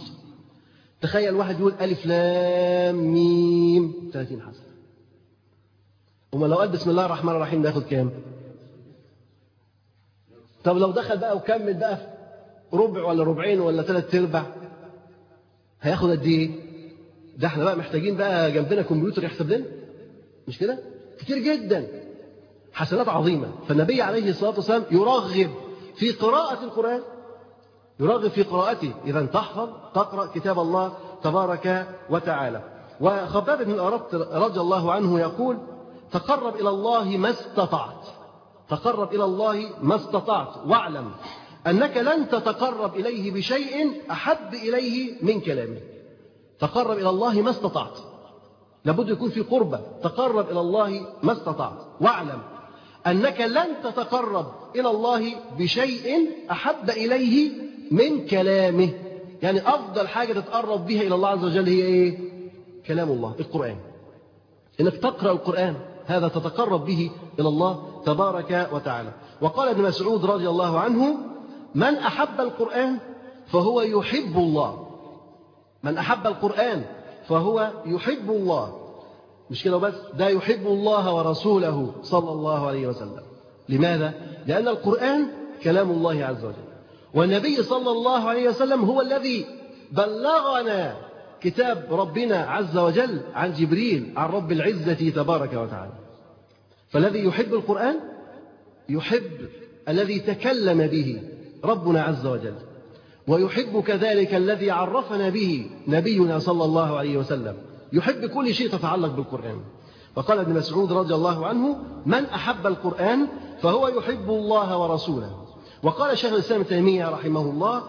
تخيل واحد يقول ألف لام ميم 30 حسنة وما لو قال بسم الله الرحمن الرحيم ده ياخد كام طب لو دخل بقى وكمل بقى في ربع ولا ربعين ولا ثلاث ارباع هياخد قد ايه ده احنا بقى محتاجين بقى جنبنا كمبيوتر يحسب لنا مش كده كتير جدا حسنات عظيمه فالنبي عليه الصلاه والسلام يرغب في قراءه القران يرغب في قراءته اذا تحفظ تقرا كتاب الله تبارك وتعالى وخباب بن الأرط رضي الله عنه يقول تقرب إلى الله ما استطعت تقرب إلى الله ما استطعت واعلم أنك لن تتقرب إليه بشيء أحب إليه من كلامه تقرب إلى الله ما استطعت لابد يكون في قربة تقرب إلى الله ما استطعت واعلم أنك لن تتقرب إلى الله بشيء أحب إليه من كلامه يعني أفضل حاجة تتقرب بها إلى الله عز وجل هي إيه؟ كلام الله القرآن إنك تقرأ القرآن هذا تتقرب به إلى الله تبارك وتعالى وقال ابن مسعود رضي الله عنه من أحب القرآن فهو يحب الله من أحب القرآن فهو يحب الله مش كده بس ده يحب الله ورسوله صلى الله عليه وسلم لماذا؟ لأن القرآن كلام الله عز وجل والنبي صلى الله عليه وسلم هو الذي بلغنا كتاب ربنا عز وجل عن جبريل عن رب العزة تبارك وتعالى فالذي يحب القرآن يحب الذي تكلم به ربنا عز وجل ويحب كذلك الذي عرفنا به نبينا صلى الله عليه وسلم يحب كل شيء تتعلق بالقرآن فقال ابن مسعود رضي الله عنه من أحب القرآن فهو يحب الله ورسوله وقال شيخ الإسلام تيمية رحمه الله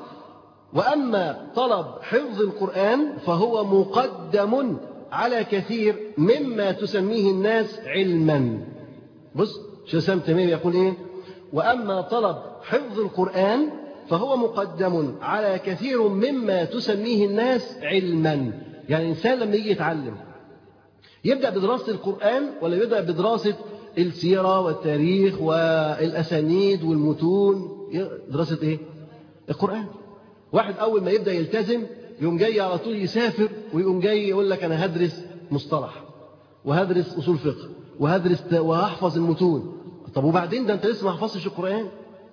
وأما طلب حفظ القرآن فهو مقدم على كثير مما تسميه الناس علما بص شيخ الإسلام تيمية يقول إيه وأما طلب حفظ القرآن فهو مقدم على كثير مما تسميه الناس علما يعني الإنسان لما يجي يتعلم يبدأ بدراسة القرآن ولا يبدأ بدراسة السيرة والتاريخ والأسانيد والمتون دراسة إيه؟ القرآن واحد أول ما يبدأ يلتزم يقوم جاي على طول يسافر ويقوم جاي يقول لك أنا هدرس مصطلح وهدرس أصول فقه وهدرس وهحفظ المتون طب وبعدين ده أنت لسه ما حفظتش القرآن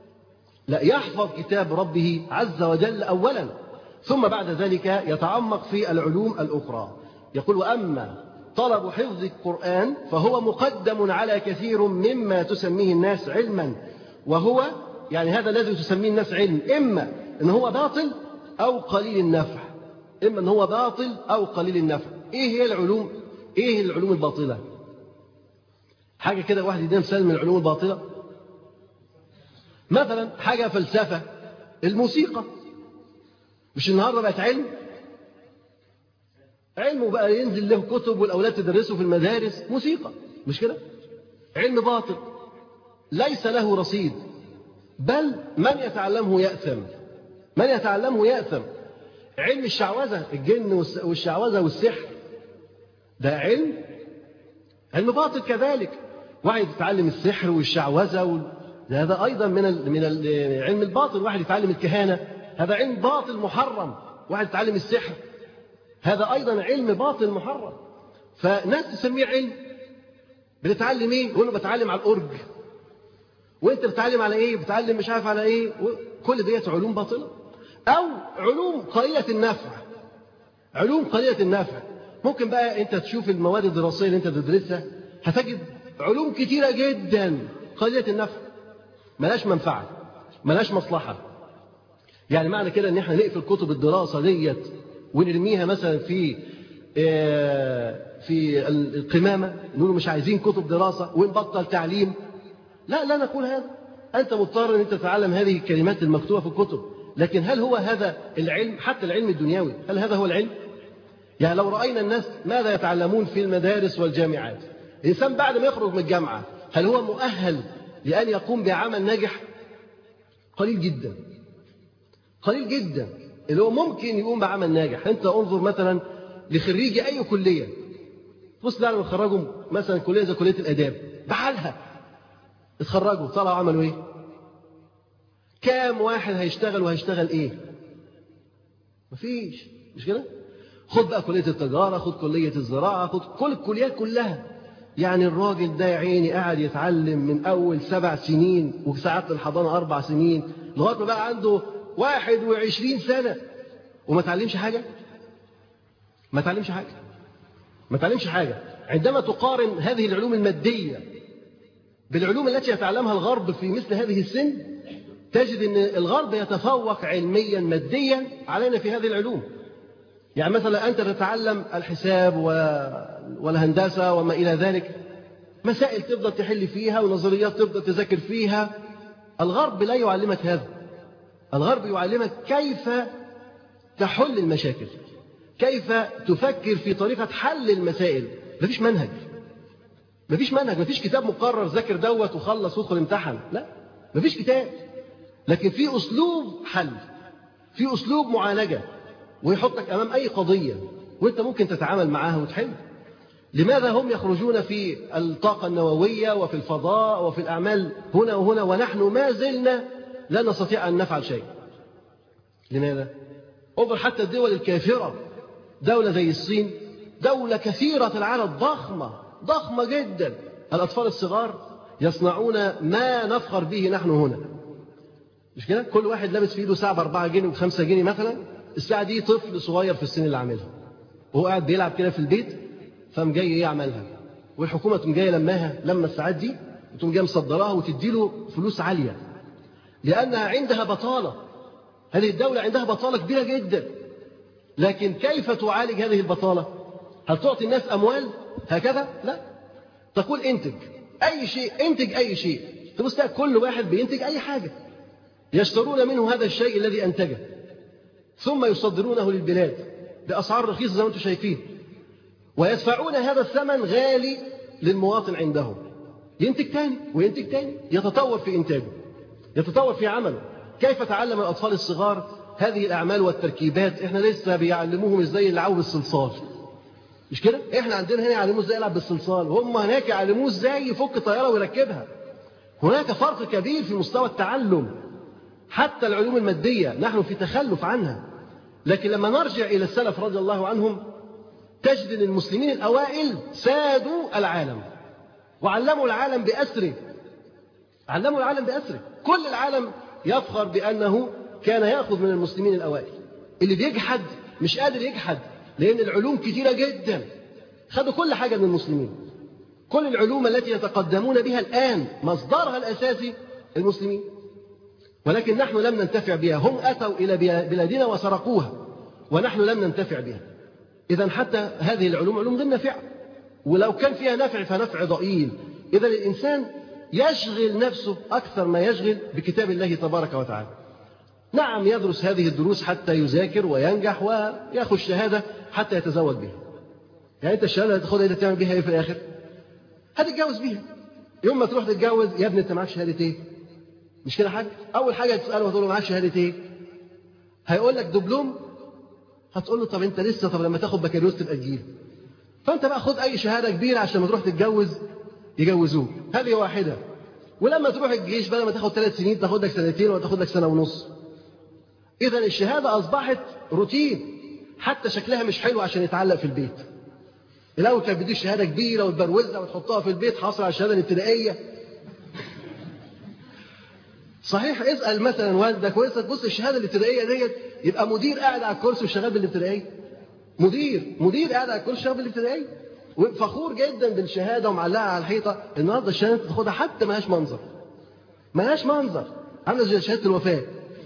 لا يحفظ كتاب ربه عز وجل أولا ثم بعد ذلك يتعمق في العلوم الأخرى يقول وأما طلب حفظ القرآن فهو مقدم على كثير مما تسميه الناس علما وهو يعني هذا الذي تسميه الناس علم إما إن هو باطل أو قليل النفع إما إن هو باطل أو قليل النفع إيه هي العلوم إيه العلوم الباطلة حاجة كده واحد يدينا مثال من العلوم الباطلة مثلا حاجة فلسفة الموسيقى مش النهاردة بقت علم علم بقى ينزل له كتب والأولاد تدرسه في المدارس موسيقى مش كده علم باطل ليس له رصيد بل من يتعلمه يأثم من يتعلمه يأثم علم الشعوذة الجن والشعوذة والسحر ده علم علم باطل كذلك واحد يتعلم السحر والشعوذة وال... هذا أيضا من ال... من العلم الباطل واحد يتعلم الكهانة هذا علم باطل محرم واحد يتعلم السحر هذا أيضا علم باطل محرم فناس تسميه علم بتتعلم ايه يقول له بتعلم على الأورج وانت بتتعلم على ايه بتتعلم مش عارف على ايه كل ديت علوم باطله او علوم قليله النفع علوم قليله النفع ممكن بقى انت تشوف المواد الدراسيه اللي انت بتدرسها هتجد علوم كتيره جدا قليله النفع ملاش منفعه ملاش مصلحه يعني معنى كده ان احنا نقفل كتب الدراسه ديت ونرميها مثلا في في القمامه نقول مش عايزين كتب دراسه ونبطل تعليم لا لا نقول هذا أنت مضطر أن أنت تتعلم هذه الكلمات المكتوبة في الكتب لكن هل هو هذا العلم حتى العلم الدنيوي هل هذا هو العلم يعني لو رأينا الناس ماذا يتعلمون في المدارس والجامعات الإنسان بعد ما يخرج من الجامعة هل هو مؤهل لأن يقوم بعمل ناجح قليل جدا قليل جدا اللي هو ممكن يقوم بعمل ناجح أنت انظر مثلا لخريجي أي كلية بص بعد ما يخرجوا مثلا كلية زي كلية الآداب بحالها اتخرجوا طلعوا عملوا ايه كام واحد هيشتغل وهيشتغل ايه مفيش مش كده خد بقى كلية التجارة خد كلية الزراعة خد كل الكليات كلها يعني الراجل ده يا عيني قاعد يتعلم من أول سبع سنين وساعات الحضانة أربع سنين لغاية ما بقى عنده واحد وعشرين سنة وما تعلمش حاجة ما تعلمش حاجة ما تعلمش حاجة عندما تقارن هذه العلوم المادية بالعلوم التي يتعلمها الغرب في مثل هذه السن تجد أن الغرب يتفوق علميا ماديا علينا في هذه العلوم يعني مثلا أنت تتعلم الحساب والهندسة وما إلى ذلك مسائل تفضل تحل فيها ونظريات تفضل تذاكر فيها الغرب لا يعلمك هذا الغرب يعلمك كيف تحل المشاكل كيف تفكر في طريقة حل المسائل مفيش منهج مفيش منهج مفيش كتاب مقرر ذاكر دوت وخلص وادخل امتحن لا مفيش كتاب لكن في أسلوب حل في أسلوب معالجة ويحطك أمام أي قضية وأنت ممكن تتعامل معاها وتحل لماذا هم يخرجون في الطاقة النووية وفي الفضاء وفي الأعمال هنا وهنا ونحن ما زلنا لا نستطيع أن نفعل شيء لماذا؟ انظر حتى الدول الكافرة دولة زي الصين دولة كثيرة العدد ضخمة ضخمة جدا الأطفال الصغار يصنعون ما نفخر به نحن هنا مش كده؟ كل واحد لابس في ايده ساعة بأربعة جنيه وبخمسة جنيه مثلا الساعة دي طفل صغير في السن اللي عاملها وهو قاعد بيلعب كده في البيت فقام جاي ايه يعملها والحكومة تقوم جايه لماها لما الساعات دي وتقوم جايه مصدراها وتدي له فلوس عالية لأنها عندها بطالة هذه الدولة عندها بطالة كبيرة جدا لكن كيف تعالج هذه البطالة هل تعطي الناس أموال هكذا لا تقول انتج أي شيء انتج أي شيء تبص كل واحد بينتج أي حاجة يشترون منه هذا الشيء الذي أنتجه ثم يصدرونه للبلاد بأسعار رخيصة زي ما أنتم شايفين ويدفعون هذا الثمن غالي للمواطن عندهم ينتج تاني وينتج تاني يتطور في إنتاجه يتطور في عمله كيف تعلم الأطفال الصغار هذه الأعمال والتركيبات إحنا لسه بيعلموهم إزاي يلعبوا بالصلصال مش كده؟ إحنا عندنا هنا يعلموه إزاي يلعب بالصلصال وهم هناك يعلموه إزاي يفك طيارة ويركبها هناك فرق كبير في مستوى التعلم حتى العلوم المادية نحن في تخلف عنها لكن لما نرجع إلى السلف رضي الله عنهم تجد أن المسلمين الأوائل سادوا العالم وعلموا العالم بأسره علموا العالم بأسره كل العالم يفخر بأنه كان يأخذ من المسلمين الأوائل اللي بيجحد مش قادر يجحد لأن العلوم كثيرة جدا خدوا كل حاجة من المسلمين كل العلوم التي يتقدمون بها الآن مصدرها الأساسي المسلمين ولكن نحن لم ننتفع بها هم أتوا إلى بلادنا وسرقوها ونحن لم ننتفع بها إذا حتى هذه العلوم علوم غير نافعة ولو كان فيها نفع فنفع ضئيل إذا الإنسان يشغل نفسه أكثر ما يشغل بكتاب الله تبارك وتعالى نعم يدرس هذه الدروس حتى يذاكر وينجح ويأخذ شهادة حتى يتزوج بها يعني أنت الشهادة اللي تاخدها تعمل بها إيه في الآخر؟ هتتجوز بيها يوم ما تروح تتجوز يا ابني أنت معاك شهادة إيه؟ مش كده حاجة؟ أول حاجة تسأله وتقول له معاك شهادة إيه؟ هيقول لك دبلوم هتقول له طب أنت لسه طب لما تاخد بكالوريوس تبقى تجيب فأنت بقى خد أي شهادة كبيرة عشان ما تروح تتجوز يجوزوك هذه واحدة ولما تروح الجيش بدل ما تاخد ثلاث سنين تاخد لك سنتين ولا تاخد لك سنة ونص إذا الشهادة أصبحت روتين حتى شكلها مش حلو عشان يتعلق في البيت الأول كان بيديك شهادة كبيرة وتبروزها وتحطها في البيت حاصل على الشهادة الابتدائية صحيح اسأل مثلا والدك واسأل بص الشهادة الابتدائية ديت يبقى مدير قاعد على الكرسي وشغال بالابتدائية مدير مدير قاعد على الكرسي شغال بالابتدائية فخور جدا بالشهادة ومعلقها على الحيطة النهارده الشهادة انت تاخدها حتى ملهاش منظر ملهاش منظر عاملة زي شهادة الوفاة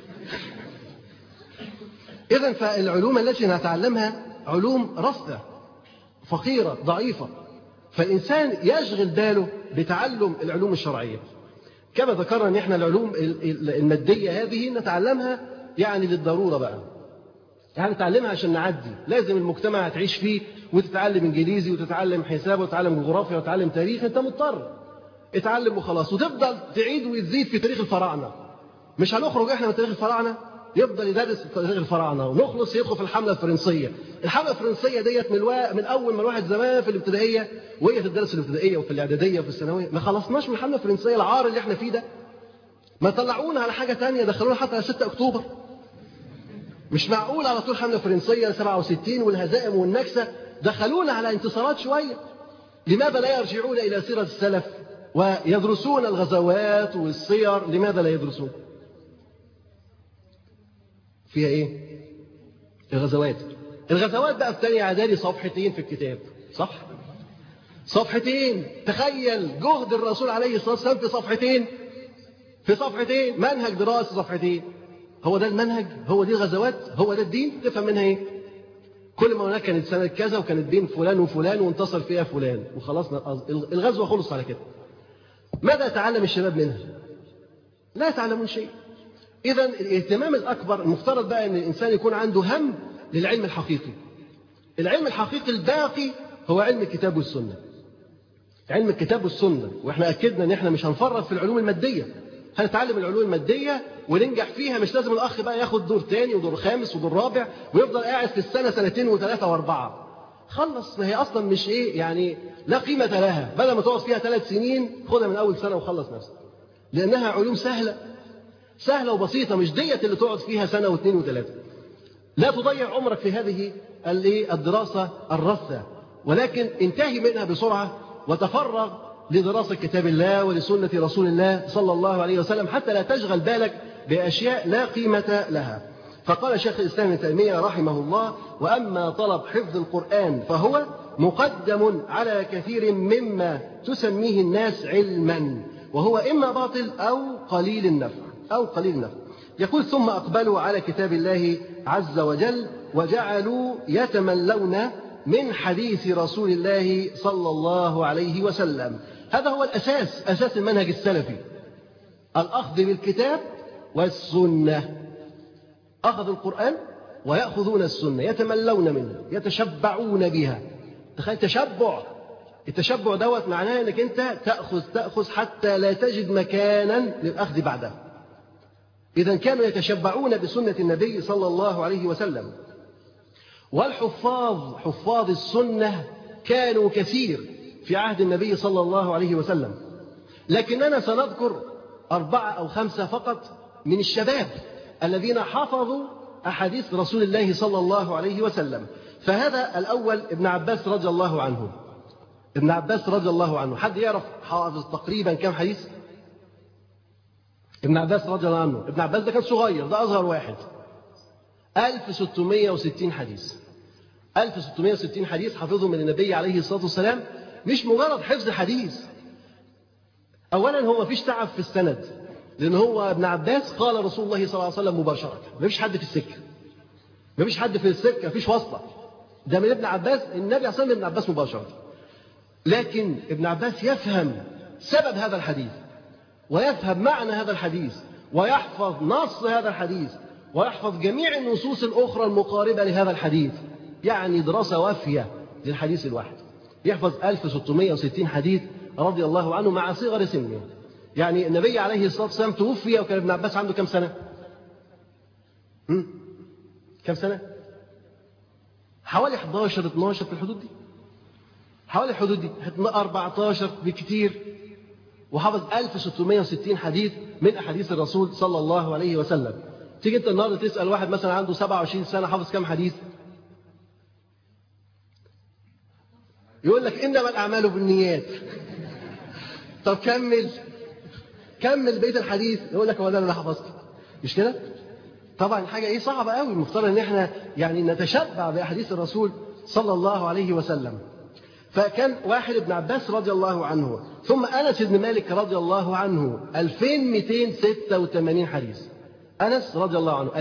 إذا فالعلوم التي نتعلمها علوم رصدة فقيرة ضعيفة فالإنسان يشغل باله بتعلم العلوم الشرعية كما ذكرنا ان احنا العلوم الماديه هذه نتعلمها يعني للضروره بقى يعني نتعلمها عشان نعدي لازم المجتمع تعيش فيه وتتعلم انجليزي وتتعلم حساب وتتعلم جغرافيا وتتعلم تاريخ انت مضطر اتعلم وخلاص وتفضل تعيد وتزيد في تاريخ الفراعنه مش هنخرج احنا من تاريخ الفراعنه يفضل يدرس تاريخ الفراعنه ونخلص يدخل في الحمله الفرنسيه الحمله الفرنسيه ديت من الوا... من اول ما الواحد زمان في الابتدائيه وهي في الدرس الابتدائيه وفي الاعداديه وفي الثانويه ما خلصناش من الحمله الفرنسيه العار اللي احنا فيه ده ما طلعونا على حاجه ثانيه دخلونا حتى على 6 اكتوبر مش معقول على طول حمله فرنسيه 67 والهزائم والنكسه دخلونا على انتصارات شويه لماذا لا يرجعون إلى سيرة السلف ويدرسون الغزوات والسير لماذا لا يدرسون فيها إيه الغزوات الغزوات بقى في تاني إعدادي صفحتين في الكتاب صح صفحتين تخيل جهد الرسول عليه الصلاة والسلام في صفحتين في صفحتين منهج دراسي صفحتين هو ده المنهج هو دي الغزوات هو ده الدين تفهم منها ايه كل ما هناك كانت سنة كذا وكانت بين فلان وفلان وانتصر فيها فلان وخلاص الغزوة خلص على كده ماذا يتعلم الشباب منها لا يتعلمون شيء إذا الاهتمام الأكبر المفترض بقى أن الإنسان يكون عنده هم للعلم الحقيقي العلم الحقيقي الباقي هو علم الكتاب والسنة علم الكتاب والسنة وإحنا أكدنا أن إحنا مش هنفرط في العلوم المادية هنتعلم العلوم المادية وننجح فيها مش لازم الأخ بقى ياخد دور تاني ودور خامس ودور رابع ويفضل قاعد في السنة سنتين وثلاثة وأربعة خلص ما هي أصلا مش إيه يعني لا قيمة لها بدل ما تقعد فيها ثلاث سنين خدها من أول سنة وخلص نفسك لأنها علوم سهلة سهلة وبسيطة مش ديت اللي تقعد فيها سنة واثنين وثلاثة لا تضيع عمرك في هذه الدراسة الرثة ولكن انتهي منها بسرعة وتفرغ لدراسة كتاب الله ولسنة رسول الله صلى الله عليه وسلم حتى لا تشغل بالك بأشياء لا قيمة لها فقال شيخ الإسلام ابن تيمية رحمه الله وأما طلب حفظ القرآن فهو مقدم على كثير مما تسميه الناس علما وهو إما باطل أو قليل النفع أو قليل النفع يقول ثم أقبلوا على كتاب الله عز وجل وجعلوا يتملون من حديث رسول الله صلى الله عليه وسلم هذا هو الأساس أساس المنهج السلفي الأخذ بالكتاب والسنة أخذ القرآن ويأخذون السنة يتملون منها يتشبعون بها تخيل تشبع التشبع دوت معناه انك انت تاخذ تاخذ حتى لا تجد مكانا للاخذ بعده اذا كانوا يتشبعون بسنه النبي صلى الله عليه وسلم والحفاظ حفاظ السنه كانوا كثير في عهد النبي صلى الله عليه وسلم لكننا سنذكر أربعة أو خمسة فقط من الشباب الذين حفظوا أحاديث رسول الله صلى الله عليه وسلم فهذا الأول ابن عباس رضي الله عنه ابن عباس رضي الله عنه حد يعرف حافظ تقريبا كم حديث ابن عباس رضي الله عنه ابن عباس ده كان صغير ده أصغر واحد 1660 حديث 1660 حديث حفظهم من النبي عليه الصلاة والسلام مش مجرد حفظ حديث أولا هو ما فيش تعب في السند لأن هو ابن عباس قال رسول الله صلى الله عليه وسلم مباشرة ما فيش حد في السكة ما فيش حد في السكة ما فيش واسطة ده من ابن عباس النبي عليه الصلاة ابن عباس مباشرة لكن ابن عباس يفهم سبب هذا الحديث ويفهم معنى هذا الحديث ويحفظ نص هذا الحديث ويحفظ جميع النصوص الأخرى المقاربة لهذا الحديث يعني دراسة وافية للحديث الواحد يحفظ 1660 حديث رضي الله عنه مع صغر سنه يعني النبي عليه الصلاة والسلام توفي وكان ابن عباس عنده كم سنة هم؟ كم سنة حوالي 11 12 في الحدود دي حوالي الحدود دي 14 بكتير وحفظ 1660 حديث من أحاديث الرسول صلى الله عليه وسلم تيجي انت النهارده تسأل واحد مثلا عنده 27 سنة حافظ كم حديث يقول لك إنما الأعمال بالنيات طب كمل كمل بقيه الحديث يقول لك هو ده اللي انا حفظته مش كده؟ طبعا حاجه ايه صعبه قوي المفترض ان احنا يعني نتشبع باحاديث الرسول صلى الله عليه وسلم فكان واحد ابن عباس رضي الله عنه ثم انس بن مالك رضي الله عنه 2286 حديث انس رضي الله عنه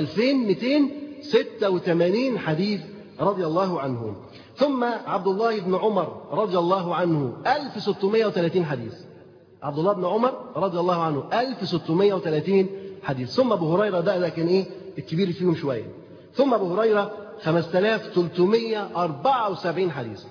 2286 حديث رضي الله عنه ثم عبد الله بن عمر رضي الله عنه 1630 حديث عبد الله بن عمر رضي الله عنه 1630 حديث ثم ابو هريره ده ده كان ايه الكبير فيهم شويه ثم ابو هريره 5374 حديث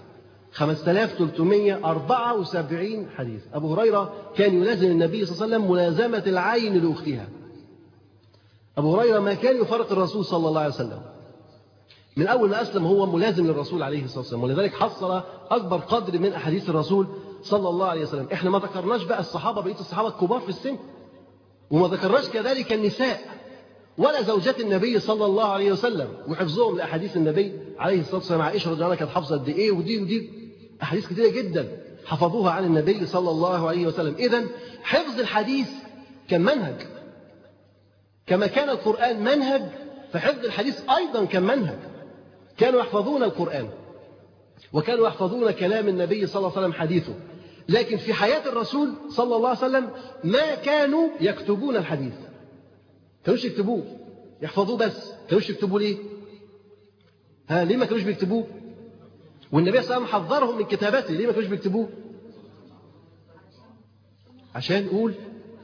5374 حديث ابو هريره كان يلازم النبي صلى الله عليه وسلم ملازمه العين لاختها ابو هريره ما كان يفارق الرسول صلى الله عليه وسلم من اول ما اسلم هو ملازم للرسول عليه الصلاه والسلام ولذلك حصل اكبر قدر من احاديث الرسول صلى الله عليه وسلم احنا ما ذكرناش بقى الصحابة بقية الصحابة الكبار في السن وما ذكرناش كذلك النساء ولا زوجات النبي صلى الله عليه وسلم وحفظهم لأحاديث النبي عليه الصلاة والسلام عائشة رضي الله عنها كانت حافظة قد إيه ودي ودي أحاديث كثيرة جدا حفظوها عن النبي صلى الله عليه وسلم إذا حفظ الحديث كان منهج كما كان القرآن منهج فحفظ الحديث أيضا كان منهج كانوا يحفظون القرآن وكانوا يحفظون كلام النبي صلى الله عليه وسلم حديثه لكن في حياة الرسول صلى الله عليه وسلم ما كانوا يكتبون الحديث كانوش يكتبوه يحفظوه بس كانوش يكتبوه ليه ها ليه ما كانوش بيكتبوه والنبي صلى الله عليه وسلم حذرهم من كتابته ليه ما كانوش بيكتبوه عشان قول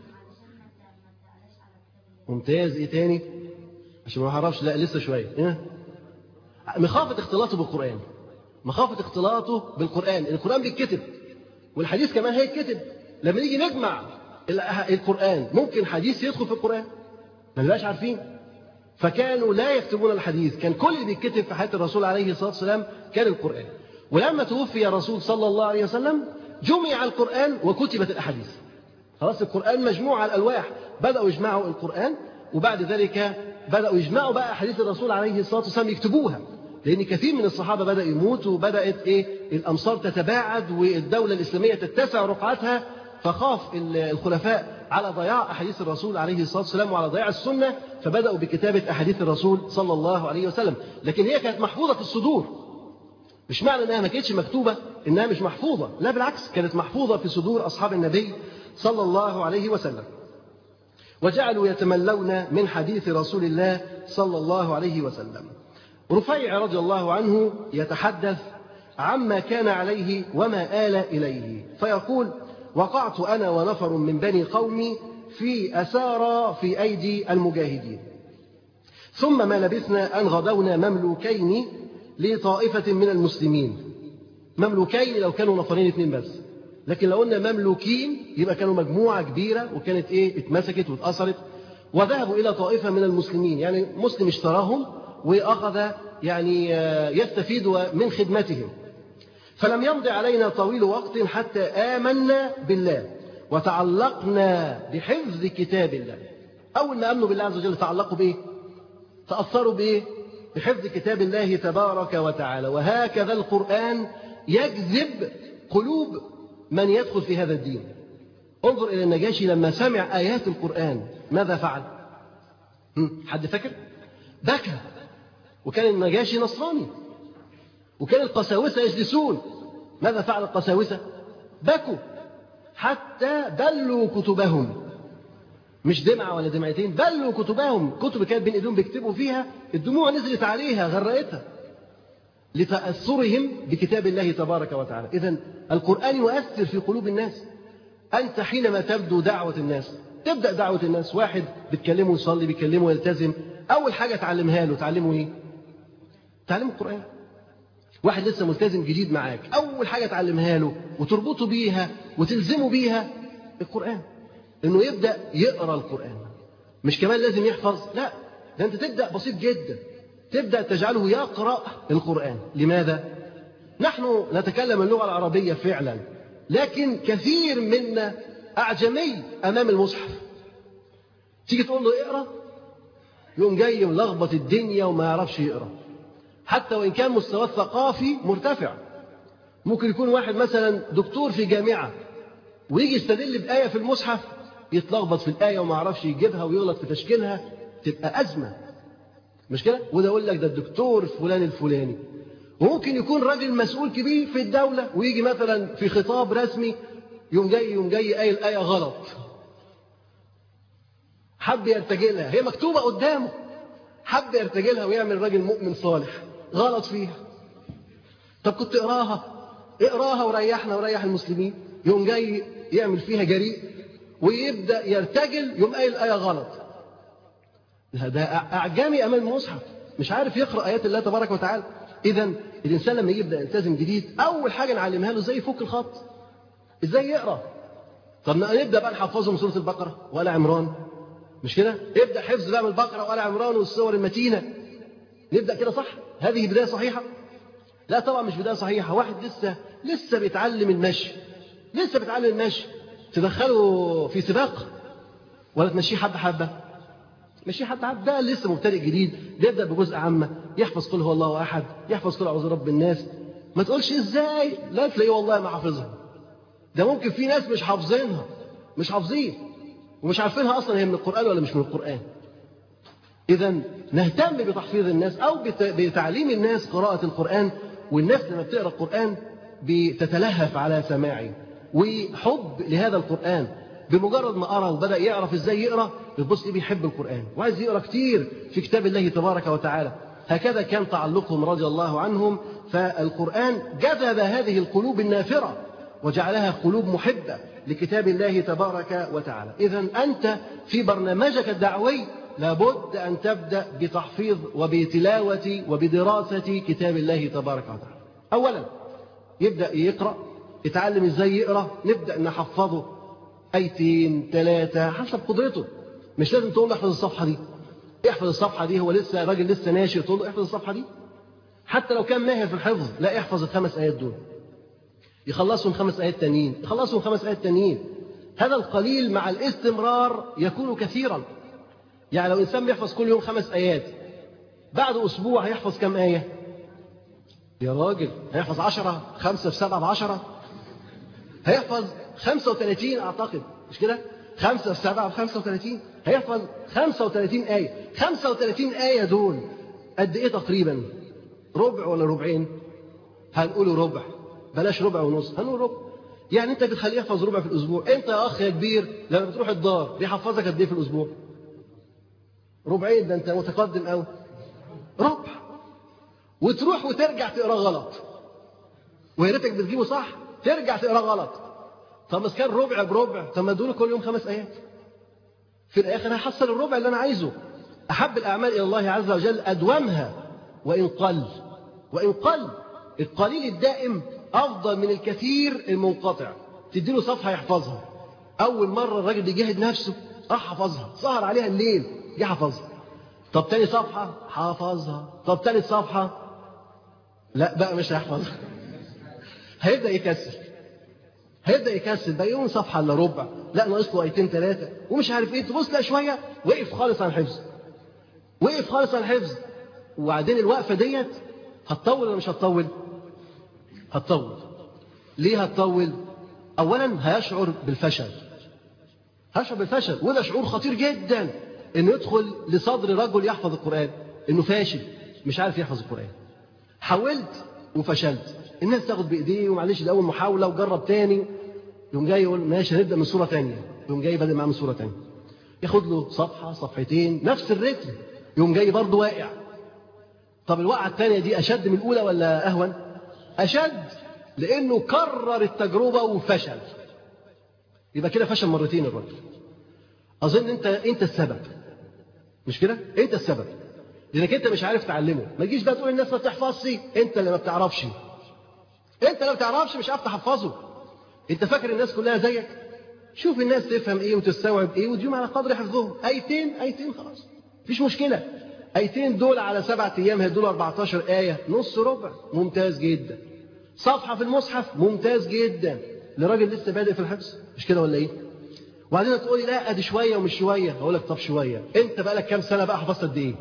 ممتاز ايه تاني عشان ما اعرفش لا لسه شويه إيه؟ مخافه اختلاطه بالقران مخافه اختلاطه بالقران القران بيتكتب والحديث كمان هيتكتب لما نيجي نجمع القران ممكن حديث يدخل في القران ما نبقاش عارفين فكانوا لا يكتبون الحديث كان كل اللي بيتكتب في حياه الرسول عليه الصلاه والسلام كان القران ولما توفي الرسول صلى الله عليه وسلم جمع القران وكتبت الاحاديث خلاص القرآن مجموع على الألواح بدأوا يجمعوا القرآن وبعد ذلك بدأوا يجمعوا بقى أحاديث الرسول عليه الصلاة والسلام يكتبوها لأن كثير من الصحابة بدأ يموتوا وبدأت إيه الأمصار تتباعد والدولة الإسلامية تتسع رقعتها فخاف الخلفاء على ضياع أحاديث الرسول عليه الصلاة والسلام وعلى ضياع السنة فبدأوا بكتابة أحاديث الرسول صلى الله عليه وسلم لكن هي كانت محفوظة في الصدور مش معنى انها ما كانتش مكتوبه انها مش محفوظه لا بالعكس كانت محفوظه في صدور اصحاب النبي صلى الله عليه وسلم وجعلوا يتملون من حديث رسول الله صلى الله عليه وسلم رفيع رضي الله عنه يتحدث عما كان عليه وما آل إليه فيقول وقعت أنا ونفر من بني قومي في أسارى في أيدي المجاهدين ثم ما لبثنا أن غدونا مملوكين لطائفة من المسلمين مملوكين لو كانوا نفرين اثنين بس لكن لو قلنا مملوكين يبقى كانوا مجموعة كبيرة وكانت إيه اتمسكت واتأثرت وذهبوا إلى طائفة من المسلمين يعني مسلم اشتراهم وأخذ يعني يستفيد من خدمتهم فلم يمض علينا طويل وقت حتى آمنا بالله وتعلقنا بحفظ كتاب الله أول ما أمنوا بالله عز وجل تعلقوا بإيه؟ تأثروا بإيه؟ بحفظ كتاب الله تبارك وتعالى وهكذا القرآن يجذب قلوب من يدخل في هذا الدين انظر إلى النجاشي لما سمع آيات القرآن ماذا فعل حد فاكر بكى وكان النجاشي نصراني وكان القساوسة يجلسون ماذا فعل القساوسة بكوا حتى بلوا كتبهم مش دمعة ولا دمعتين بلوا كتبهم كتب كانت بين ايديهم بيكتبوا فيها الدموع نزلت عليها غرقتها لتأثرهم بكتاب الله تبارك وتعالى إذا القرآن يؤثر في قلوب الناس أنت حينما تبدو دعوة الناس تبدأ دعوة الناس واحد بتكلمه يصلي بيكلمه يلتزم أول حاجة تعلمها له تعلمه إيه؟ تعلمه القرآن واحد لسه ملتزم جديد معاك أول حاجة تعلمها له وتربطه بيها وتلزمه بيها القرآن إنه يبدأ يقرأ القرآن مش كمان لازم يحفظ لا ده أنت تبدأ بسيط جدا تبدأ تجعله يقرأ القرآن لماذا؟ نحن نتكلم اللغة العربية فعلا لكن كثير منا أعجمي أمام المصحف تيجي تقول له اقرأ يقوم جاي ملخبط الدنيا وما يعرفش يقرأ حتى وإن كان مستواه الثقافي مرتفع ممكن يكون واحد مثلا دكتور في جامعة ويجي يستدل بآية في المصحف يتلخبط في الآية وما يعرفش يجيبها ويغلط في تشكيلها تبقى أزمة مش كده؟ وده يقول لك ده الدكتور فلان الفلاني وممكن يكون راجل مسؤول كبير في الدولة ويجي مثلا في خطاب رسمي يوم جاي يوم جاي قايل الآية غلط حب يرتجلها هي مكتوبة قدامه حب يرتجلها ويعمل راجل مؤمن صالح غلط فيها طب كنت اقراها اقراها وريحنا وريح المسلمين يوم جاي يعمل فيها جريء ويبدأ يرتجل يوم قايل الآية غلط ده أعجمي أمام المصحف مش عارف يقرأ آيات الله تبارك وتعالى إذا الإنسان لما يبدأ يلتزم جديد أول حاجة نعلمها له إزاي يفك الخط إزاي يقرأ طب نبدأ بقى نحفظه من سورة البقرة ولا عمران مش كده؟ ابدأ حفظ بقى من البقرة ولا عمران والسور المتينة نبدأ كده صح؟ هذه بداية صحيحة؟ لا طبعا مش بداية صحيحة واحد لسه لسه بيتعلم المشي لسه بيتعلم المشي تدخله في سباق ولا تمشيه حبة حبة ماشي حتى عبد ده لسه مبتدئ جديد بيبدا بجزء عامه يحفظ قل هو الله احد يحفظ قل اعوذ برب الناس ما تقولش ازاي لا تلاقيه والله ما حافظها ده ممكن في ناس مش حافظينها مش حافظين ومش عارفينها أصلا هي من القرآن ولا مش من القرآن إذا نهتم بتحفيظ الناس أو بتعليم الناس قراءة القرآن والناس لما بتقرأ القرآن بتتلهف على سماعه وحب لهذا القرآن بمجرد ما قرأ وبدأ يعرف ازاي يقرأ يبص ليه بيحب القرآن وعايز يقرأ كتير في كتاب الله تبارك وتعالى هكذا كان تعلقهم رضي الله عنهم فالقرآن جذب هذه القلوب النافرة وجعلها قلوب محبة لكتاب الله تبارك وتعالى إذا أنت في برنامجك الدعوي لابد أن تبدأ بتحفيظ وبتلاوة وبدراسة كتاب الله تبارك وتعالى أولا يبدأ يقرأ يتعلم ازاي يقرأ نبدأ نحفظه أيتين ثلاثة حسب قدرته مش لازم تقول له احفظ الصفحة دي احفظ الصفحة دي هو لسه راجل لسه ناشئ تقول له احفظ الصفحة دي حتى لو كان ماهر في الحفظ لا احفظ الخمس آيات دول يخلصهم خمس آيات تانيين يخلصهم خمس آيات تانيين هذا القليل مع الاستمرار يكون كثيرا يعني لو إنسان بيحفظ كل يوم خمس آيات بعد أسبوع هيحفظ كم آية يا راجل هيحفظ عشرة خمسة في سبعة بعشرة هيحفظ خمسة وثلاثين أعتقد مش كده خمسة في سبعة بخمسة وثلاثين هيحفظ خمسة وثلاثين آية خمسة وثلاثين آية دول قد إيه تقريبا ربع ولا ربعين هنقوله ربع بلاش ربع ونص هنقول ربع يعني انت بتخليه يحفظ ربع في الاسبوع انت يا اخ يا كبير لما بتروح الدار بيحفظك قد ايه في الاسبوع ربعين ده انت متقدم قوي ربع وتروح وترجع تقرا غلط ويا ريتك بتجيبه صح ترجع تقرا غلط طب بس كان ربع بربع طب ما ادوله كل يوم خمس ايات في الاخر هيحصل الربع اللي انا عايزه احب الاعمال الى الله عز وجل ادومها وان قل وان قل القليل الدائم افضل من الكثير المنقطع تديله صفحه يحفظها اول مره الراجل بيجاهد نفسه راح حفظها سهر عليها الليل جه حفظها طب تاني صفحه حافظها طب تالت صفحه لا بقى مش هيحفظها هيبدا يكسل هيبدا يكسل بقى يوم صفحه الا ربع لا ناقص له ايتين ثلاثه ومش عارف ايه تبص لا شويه وقف خالص عن الحفظ وقف خالص عن الحفظ وبعدين الوقفه ديت هتطول ولا مش هتطول؟ هتطول ليه هتطول؟ اولا هيشعر بالفشل هيشعر بالفشل وده شعور خطير جدا انه يدخل لصدر رجل يحفظ القران انه فاشل مش عارف يحفظ القران حاولت وفشلت الناس تاخد بايديه ومعلش ده اول محاوله وجرب تاني يقوم جاي يقول ماشي هنبدا من صوره ثانيه يقوم جاي بدل معاه من صوره ثانيه ياخد له صفحه صفحتين نفس الريتم يقوم جاي برضه واقع طب الوقعه الثانيه دي اشد من الاولى ولا اهون اشد لانه كرر التجربه وفشل يبقى كده فشل مرتين الراجل اظن انت انت السبب مش كده انت السبب لانك انت مش عارف تعلمه ما تجيش بقى تقول الناس ما بتحفظش انت اللي ما بتعرفش انت اللي ما بتعرفش مش عارف تحفظه انت فاكر الناس كلها زيك شوف الناس تفهم ايه وتستوعب ايه وتجيهم على قدر حفظهم ايتين ايتين خلاص مفيش مشكله ايتين دول على سبعة ايام هيدول 14 ايه نص ربع ممتاز جدا صفحه في المصحف ممتاز جدا لراجل لسه بادئ في الحفظ مش كده ولا ايه وبعدين تقولي لا ادي شويه ومش شويه هقول لك طب شويه انت بقى لك كام سنه بقى حفظت قد ايه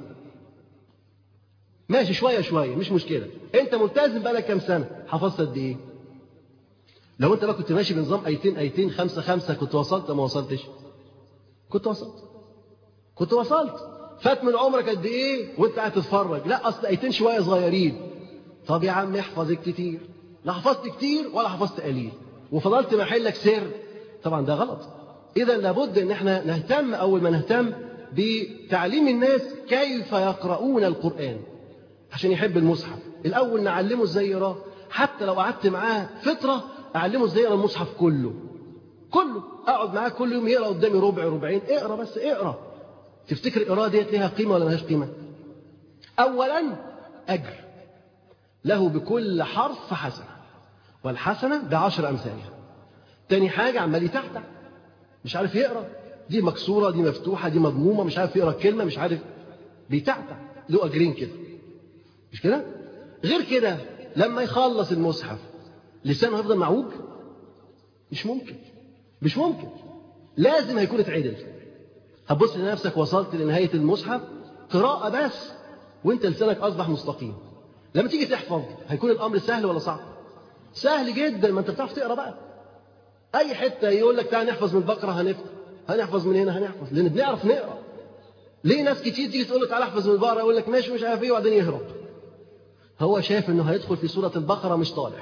ماشي شويه شويه مش مشكله انت ملتزم بقى لك كام سنه حفظت قد ايه لو انت بقى كنت ماشي بنظام ايتين ايتين خمسه خمسه كنت وصلت ما وصلتش كنت وصلت كنت وصلت فات من عمرك قد ايه وانت قاعد تتفرج لا اصل ايتين شويه صغيرين طب يا عم احفظ الكتير لا حفظت كتير ولا حفظت قليل وفضلت محلك سر طبعا ده غلط اذا لابد ان احنا نهتم اول ما نهتم بتعليم الناس كيف يقرؤون القران عشان يحب المصحف الاول نعلمه ازاي يقراه حتى لو قعدت معاه فتره اعلمه ازاي يقرا المصحف كله كله اقعد معاه كل يوم يقرا قدامي ربع ربعين اقرا بس اقرا تفتكر القراءه ديت ليها قيمه ولا ملهاش قيمه اولا اجر له بكل حرف حسنه والحسنه بعشر امثالها تاني حاجه عمال يتحتح مش عارف يقرا دي مكسوره دي مفتوحه دي مضمومه مش عارف يقرا الكلمه مش عارف بيتعتع له اجرين كده مش كده غير كده لما يخلص المصحف لسانه هيفضل معوج مش ممكن مش ممكن لازم هيكون اتعدل هتبص لنفسك وصلت لنهايه المصحف قراءه بس وانت لسانك اصبح مستقيم لما تيجي تحفظ هيكون الامر سهل ولا صعب سهل جدا ما انت بتعرف تقرا بقى أي حتة يقول لك تعالى نحفظ من البقرة هنفتح هنحفظ من هنا هنحفظ لأن بنعرف نقرأ ليه ناس كتير تيجي تقول له تعالى احفظ من البقرة يقول لك ماشي مش عارف ايه وبعدين يهرب هو شايف انه هيدخل في سورة البقرة مش طالع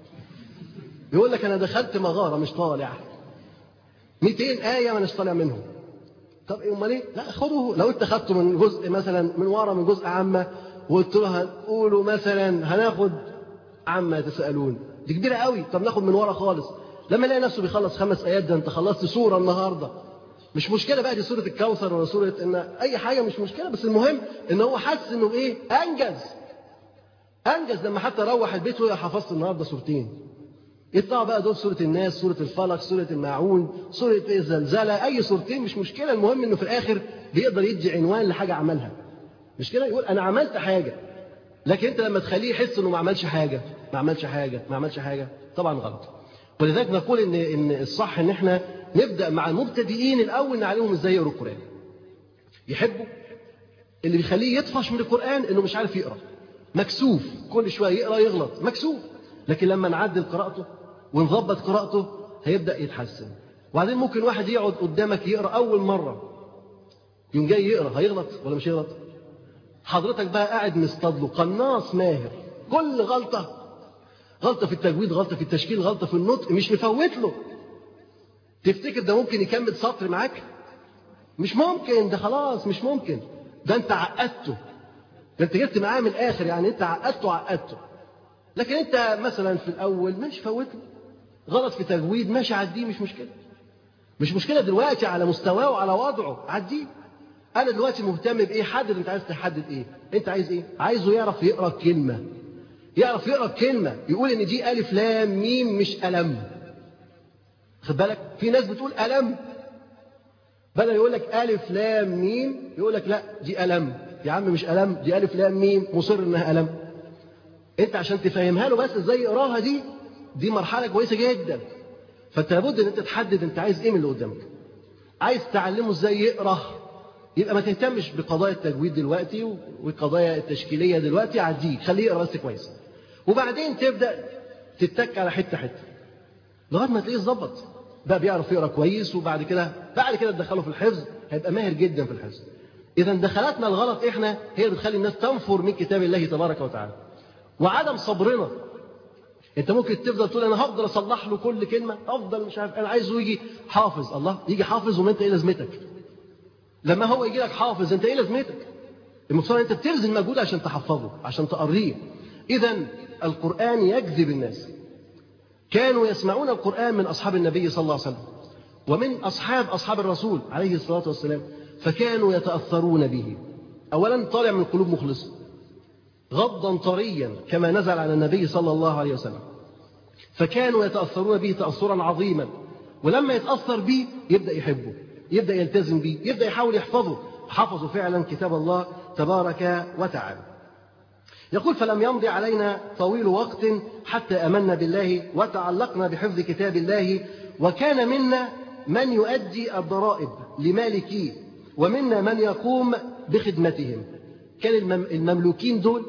يقول لك انا دخلت مغارة مش طالع 200 آية ما مش طالع منهم طب امال ايه؟ لا خده لو انت خدته من جزء مثلا من ورا من جزء عامة وقلت له هنقوله مثلا هناخد عما تسألون دي كبيرة قوي طب ناخد من ورا خالص لما يلاقي نفسه بيخلص خمس آيات ده انت خلصت سورة النهاردة مش مشكلة بقى دي سورة الكوثر ولا سورة ان اي حاجة مش مشكلة بس المهم ان هو حس انه ايه انجز انجز لما حتى روح البيت وهو حفظت النهارده سورتين يطلع بقى دول سورة الناس سورة الفلق سورة الماعون سورة الزلزلة أي سورتين مش مشكلة المهم إنه في الآخر بيقدر يدي عنوان لحاجة عملها مش كده يقول أنا عملت حاجة لكن أنت لما تخليه يحس إنه ما عملش حاجة ما عملش حاجة ما عملش حاجة طبعا غلط ولذلك نقول إن إن الصح إن إحنا نبدأ مع المبتدئين الأول نعلمهم إزاي يقروا القرآن يحبوا اللي بيخليه يطفش من القرآن إنه مش عارف يقرأ مكسوف كل شوية يقرأ يغلط مكسوف لكن لما نعدل قراءته ونظبط قراءته هيبدأ يتحسن وبعدين ممكن واحد يقعد قدامك يقرأ أول مرة يوم جاي يقرأ هيغلط ولا مش هيغلط حضرتك بقى قاعد مصطاد قناص ماهر كل غلطة غلطة في التجويد غلطة في التشكيل غلطة في النطق مش مفوت له تفتكر ده ممكن يكمل سطر معاك مش ممكن ده خلاص مش ممكن ده انت عقدته ده انت جبت معاه من الاخر يعني انت عقدته عقدته لكن انت مثلا في الاول ماشي فوت له غلط في تجويد ماشي عديه مش مشكله مش مشكله دلوقتي على مستواه وعلى وضعه عديه انا دلوقتي مهتم بايه حدد انت عايز تحدد ايه انت عايز ايه عايزه يعرف يقرا كلمه يعرف يقرا كلمه يقول ان دي الف لام ميم مش الم خد بالك في ناس بتقول الم بدل يقول لك الف لام ميم يقول لك لا دي الم يا عم مش الم دي الف لام ميم مصر انها الم انت عشان تفهمها له بس ازاي يقراها دي دي مرحله كويسه جدا فانت لابد ان انت تحدد انت عايز ايه من اللي قدامك عايز تعلمه ازاي يقرا يبقى ما تهتمش بقضايا التجويد دلوقتي والقضايا التشكيليه دلوقتي عديه خليه يقرا بس كويس وبعدين تبدا تتك على حته حته لغايه ما تلاقيه ظبط بقى بيعرف يقرا كويس وبعد كده بعد كده تدخله في الحفظ هيبقى ماهر جدا في الحفظ اذا دخلاتنا الغلط احنا هي اللي بتخلي الناس تنفر من كتاب الله تبارك وتعالى وعدم صبرنا انت ممكن تفضل تقول انا هفضل اصلح له كل كلمه افضل مش عارف انا عايزه يجي حافظ الله يجي حافظ وما انت ايه لازمتك لما هو يجي لك حافظ انت ايه لازمتك المفترض انت بتبذل مجهود عشان تحفظه عشان تقريه اذا القران يجذب الناس كانوا يسمعون القران من اصحاب النبي صلى الله عليه وسلم ومن اصحاب اصحاب الرسول عليه الصلاه والسلام فكانوا يتاثرون به اولا طالع من قلوب مخلصه غضا طريا كما نزل على النبي صلى الله عليه وسلم فكانوا يتأثرون به تأثرا عظيما ولما يتأثر به يبدأ يحبه يبدأ يلتزم به يبدأ يحاول يحفظه حفظوا فعلا كتاب الله تبارك وتعالى يقول فلم يمضي علينا طويل وقت حتى أمنا بالله وتعلقنا بحفظ كتاب الله وكان منا من يؤدي الضرائب لمالكيه ومنا من يقوم بخدمتهم كان المملوكين دول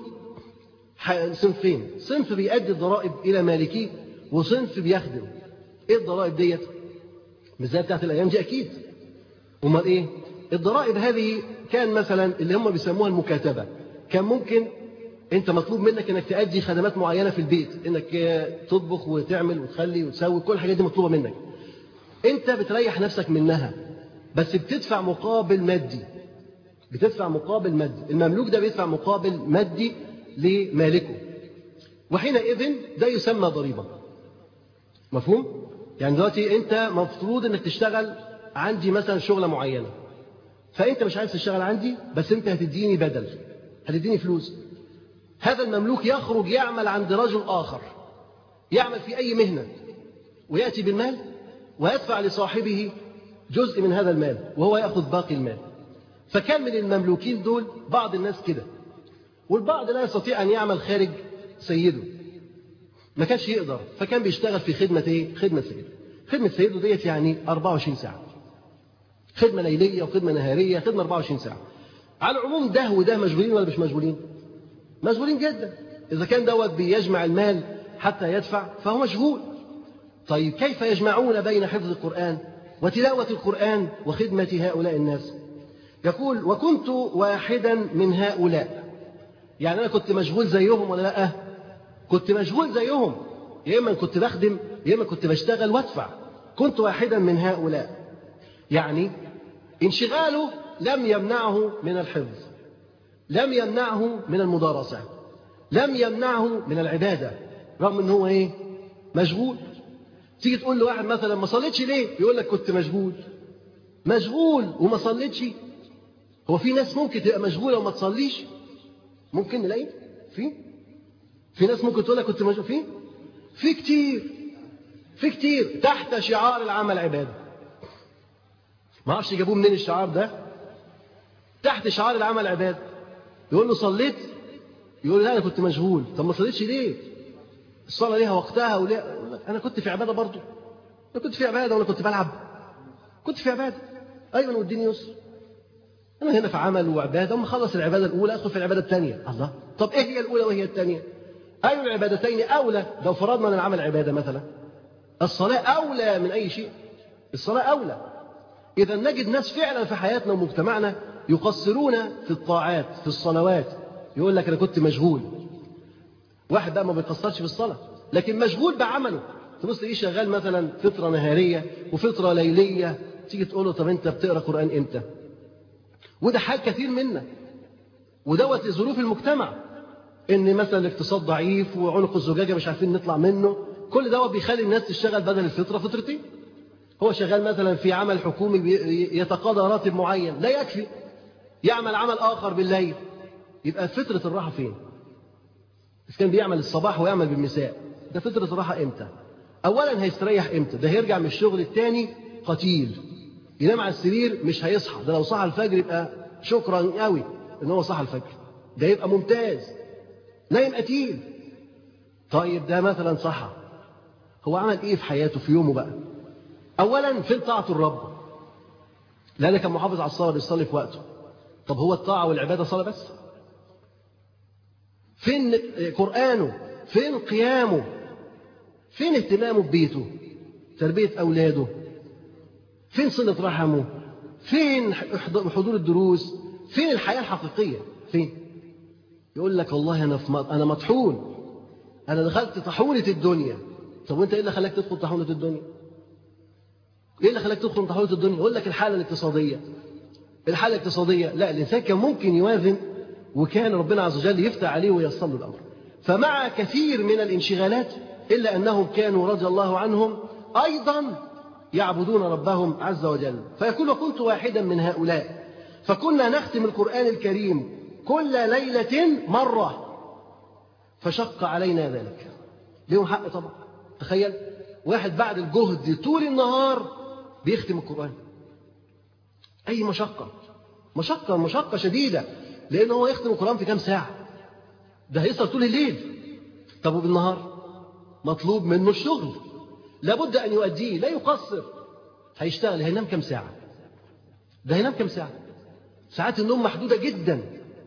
صنفين صنف بيؤدي الضرائب إلى مالكيه وصنف بيخدم إيه الضرائب ديت مش زي بتاعت الأيام دي أكيد أمال إيه الضرائب هذه كان مثلا اللي هم بيسموها المكاتبة كان ممكن أنت مطلوب منك أنك تأدي خدمات معينة في البيت أنك تطبخ وتعمل وتخلي وتسوي كل الحاجات دي مطلوبة منك أنت بتريح نفسك منها بس بتدفع مقابل مادي بتدفع مقابل مادي المملوك ده بيدفع مقابل مادي لمالكه وحينئذ ده يسمى ضريبة مفهوم؟ يعني دلوقتي أنت مفروض أنك تشتغل عندي مثلا شغلة معينة فأنت مش عايز تشتغل عندي بس أنت هتديني بدل هتديني فلوس هذا المملوك يخرج يعمل عند رجل آخر يعمل في أي مهنة ويأتي بالمال ويدفع لصاحبه جزء من هذا المال وهو يأخذ باقي المال فكان من المملوكين دول بعض الناس كده والبعض لا يستطيع أن يعمل خارج سيده ما كانش يقدر فكان بيشتغل في خدمة إيه؟ خدمة سيده خدمة سيده ديت يعني 24 ساعة خدمة ليلية وخدمة نهارية خدمة 24 ساعة على العموم ده وده مشغولين ولا مش مشغولين مشغولين جدا إذا كان دوت بيجمع المال حتى يدفع فهو مشغول طيب كيف يجمعون بين حفظ القرآن وتلاوة القرآن وخدمة هؤلاء الناس يقول وكنت واحدا من هؤلاء يعني أنا كنت مشغول زيهم ولا لا كنت مشغول زيهم يا إما كنت بخدم يا إما كنت بشتغل وادفع كنت واحدا من هؤلاء يعني انشغاله لم يمنعه من الحفظ لم يمنعه من المدارسة لم يمنعه من العبادة رغم ان هو ايه مشغول تيجي تقول لواحد مثلا ما صليتش ليه يقول لك كنت مشغول مشغول وما صليتش هو في ناس ممكن تبقى مشغولة وما تصليش ممكن نلاقي في في ناس ممكن تقول لك كنت مشغول في في كتير في كتير تحت شعار العمل عبادة ما اعرفش جابوه منين الشعار ده تحت شعار العمل عبادة يقول له صليت يقول لا انا كنت مشغول طب ما صليتش ليه الصلاة ليها وقتها وليه يقول لك انا كنت في عبادة برضه انا كنت في عبادة وانا كنت بلعب كنت في عبادة ايوه والدين يسر انا هنا في عمل وعبادة وما خلص العبادة الاولى ادخل في العبادة الثانية الله طب ايه هي الاولى وهي الثانية اي العبادتين اولى لو فرضنا ان العمل عبادة مثلا الصلاة اولى من اي شيء الصلاة اولى اذا نجد ناس فعلا في حياتنا ومجتمعنا يقصرون في الطاعات في الصلوات يقول لك أنا كنت مشغول واحد بقى ما بيقصرش في الصلاة لكن مشغول بعمله تبص تلاقيه شغال مثلا فترة نهارية وفترة ليلية تيجي تقول له طب أنت بتقرأ قرآن إمتى وده حال كثير منا ودوت ظروف المجتمع ان مثلا الاقتصاد ضعيف وعنق الزجاجه مش عارفين نطلع منه كل دوت بيخلي الناس تشتغل بدل الفطره فطرتين هو شغال مثلا في عمل حكومي يتقاضى راتب معين لا يكفي يعمل عمل آخر بالليل يبقى فطرة الراحة فين إذا كان بيعمل الصباح ويعمل بالمساء ده فطرة الراحة إمتى أولا هيستريح إمتى ده هيرجع من الشغل التاني قتيل ينام على السرير مش هيصحى ده لو صحى الفجر يبقى شكرا قوي ان هو صحى الفجر ده يبقى ممتاز نايم قتيل طيب ده مثلا صحى هو عمل ايه في حياته في يومه بقى اولا فين طاعه الرب لا كان محافظ على الصلاه بيصلي في وقته طب هو الطاعة والعبادة صلاة بس فين قرآنه فين قيامه فين اهتمامه ببيته تربية أولاده فين صلة رحمه فين حضور الدروس فين الحياة الحقيقية فين يقول لك والله أنا في أنا مطحون أنا دخلت طحونة الدنيا طب وأنت إيه اللي خلاك تدخل طحونة الدنيا إيه اللي خلاك تدخل طحونة الدنيا يقول لك الحالة الاقتصادية الحالة الاقتصادية لا الإنسان كان ممكن يوازن وكان ربنا عز وجل يفتح عليه وييسر له الأمر فمع كثير من الانشغالات إلا أنهم كانوا رضي الله عنهم أيضا يعبدون ربهم عز وجل فيقول وكنت واحدا من هؤلاء فكنا نختم القرآن الكريم كل ليلة مرة فشق علينا ذلك ليهم حق طبعا تخيل واحد بعد الجهد طول النهار بيختم القرآن أي مشقة مشقة مشقة شديدة لأن هو يختم القرآن في كام ساعة ده هيسهر طول الليل طب وبالنهار مطلوب منه الشغل لابد أن يؤديه لا يقصر هيشتغل هينام كام ساعة ده هينام كام ساعة ساعات النوم محدودة جدا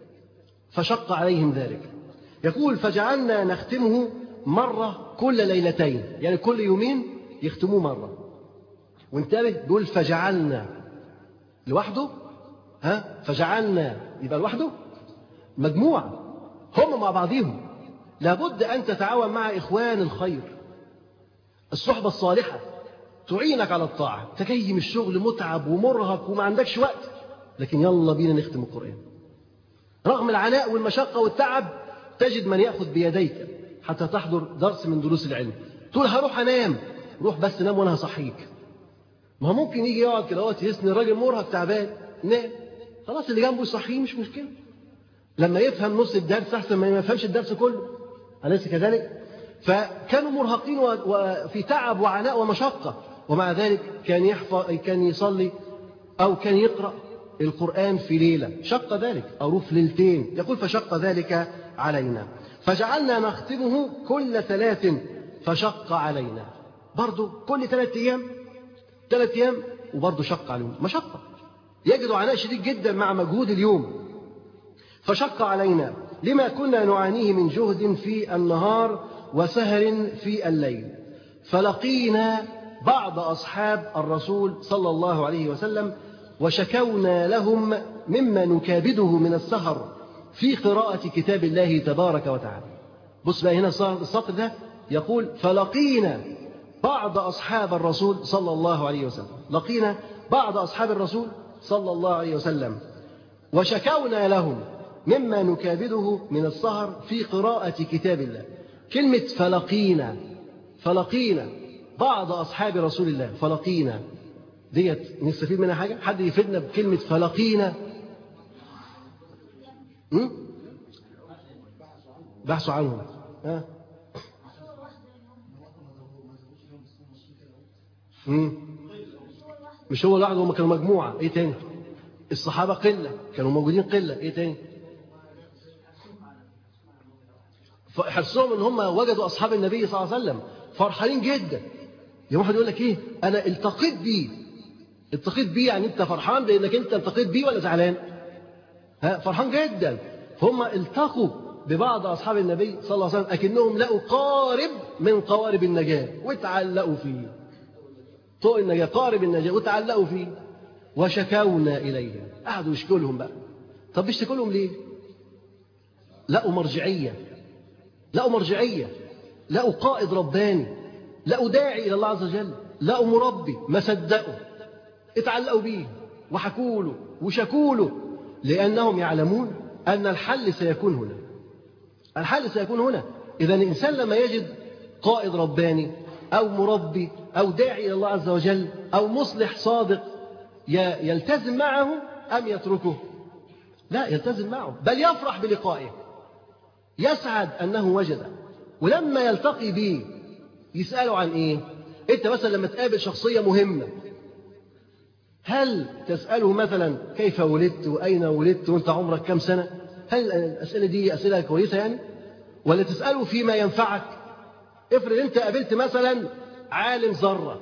فشق عليهم ذلك يقول فجعلنا نختمه مرة كل ليلتين يعني كل يومين يختموه مرة وانتبه دول فجعلنا لوحده ها فجعلنا يبقى لوحده مجموعة هم مع بعضهم لابد أن تتعاون مع إخوان الخير الصحبة الصالحة تعينك على الطاعة أنت جاي من الشغل متعب ومرهق وما عندكش وقت لكن يلا بينا نختم القرآن رغم العناء والمشقة والتعب تجد من يأخذ بيديك حتى تحضر درس من دروس العلم تقول هروح أنام روح بس نام وأنا هصحيك ما هو ممكن يجي يقعد كده اهوت يسند الراجل مرهق تعبان نام خلاص اللي جنبه يصحيه مش مشكله لما يفهم نص الدرس احسن ما يفهمش الدرس كله أليس كذلك؟ فكانوا مرهقين وفي تعب وعناء ومشقة ومع ذلك كان يحفظ كان يصلي أو كان يقرأ القرآن في ليلة شق ذلك أو في ليلتين يقول فشق ذلك علينا فجعلنا نختمه كل ثلاث فشق علينا برضو كل ثلاث أيام ثلاث أيام وبرضه شق عليهم مشقة يجدوا عناء شديد جدا مع مجهود اليوم فشق علينا لما كنا نعانيه من جهد في النهار وسهر في الليل فلقينا بعض أصحاب الرسول صلى الله عليه وسلم وشكونا لهم مما نكابده من السهر في قراءة كتاب الله تبارك وتعالى بص بقى هنا السطر ده يقول فلقينا بعض أصحاب الرسول صلى الله عليه وسلم لقينا بعض أصحاب الرسول صلى الله عليه وسلم وشكونا لهم مما نكابده من السهر في قراءة كتاب الله كلمة فلقينا فلقينا بعض أصحاب رسول الله فلقينا ديت نستفيد منها حاجة حد يفيدنا بكلمة فلقينا بحثوا عنهم ها مش هو لوحده هم كانوا مجموعة ايه تاني الصحابة قلة كانوا موجودين قلة ايه تاني فحسهم ان هم وجدوا اصحاب النبي صلى الله عليه وسلم فرحانين جدا يوم واحد يقول لك ايه انا التقيت بيه التقيت بيه يعني انت فرحان لانك انت التقيت بيه ولا زعلان ها فرحان جدا فهم التقوا ببعض اصحاب النبي صلى الله عليه وسلم اكنهم لقوا قارب من قوارب النجاه وتعلقوا فيه طوق النجاه قارب النجاه وتعلقوا فيه وشكونا اليهم قعدوا يشكوا لهم بقى طب بيشتكوا لهم ليه لقوا مرجعيه لقوا مرجعيه لقوا قائد رباني لقوا داعي الى الله عز وجل لقوا مربي ما صدقوا اتعلقوا بيه وحكوا له وشكوا له لانهم يعلمون ان الحل سيكون هنا الحل سيكون هنا اذا الانسان لما يجد قائد رباني او مربي او داعي الى الله عز وجل او مصلح صادق يلتزم معه ام يتركه لا يلتزم معه بل يفرح بلقائه يسعد انه وجده ولما يلتقي به يسأله عن إيه؟ أنت مثلا لما تقابل شخصية مهمة هل تسأله مثلا كيف ولدت وأين ولدت وأنت عمرك كم سنة؟ هل الأسئلة دي أسئلة كويسة يعني؟ ولا تسأله فيما ينفعك؟ افرض أنت قابلت مثلا عالم ذرة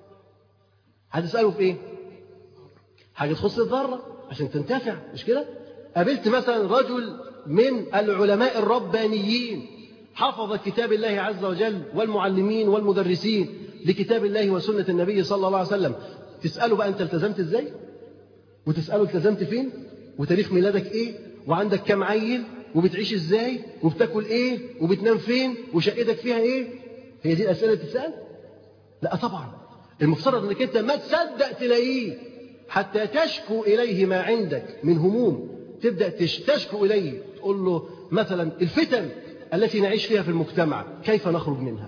هتسأله في إيه؟ حاجة تخص الذرة عشان تنتفع مش كده؟ قابلت مثلا رجل من العلماء الربانيين حفظ كتاب الله عز وجل والمعلمين والمدرسين لكتاب الله وسنة النبي صلى الله عليه وسلم تسأله بقى أنت التزمت إزاي وتسأله التزمت فين وتاريخ ميلادك إيه وعندك كم عيل وبتعيش إزاي وبتاكل إيه وبتنام فين وشقتك فيها إيه هي دي الأسئلة اللي تسأل لا طبعا المفترض أنك أنت ما تصدق تلاقيه حتى تشكو إليه ما عندك من هموم تبدأ تشكو إليه تقول له مثلا الفتن التي نعيش فيها في المجتمع كيف نخرج منها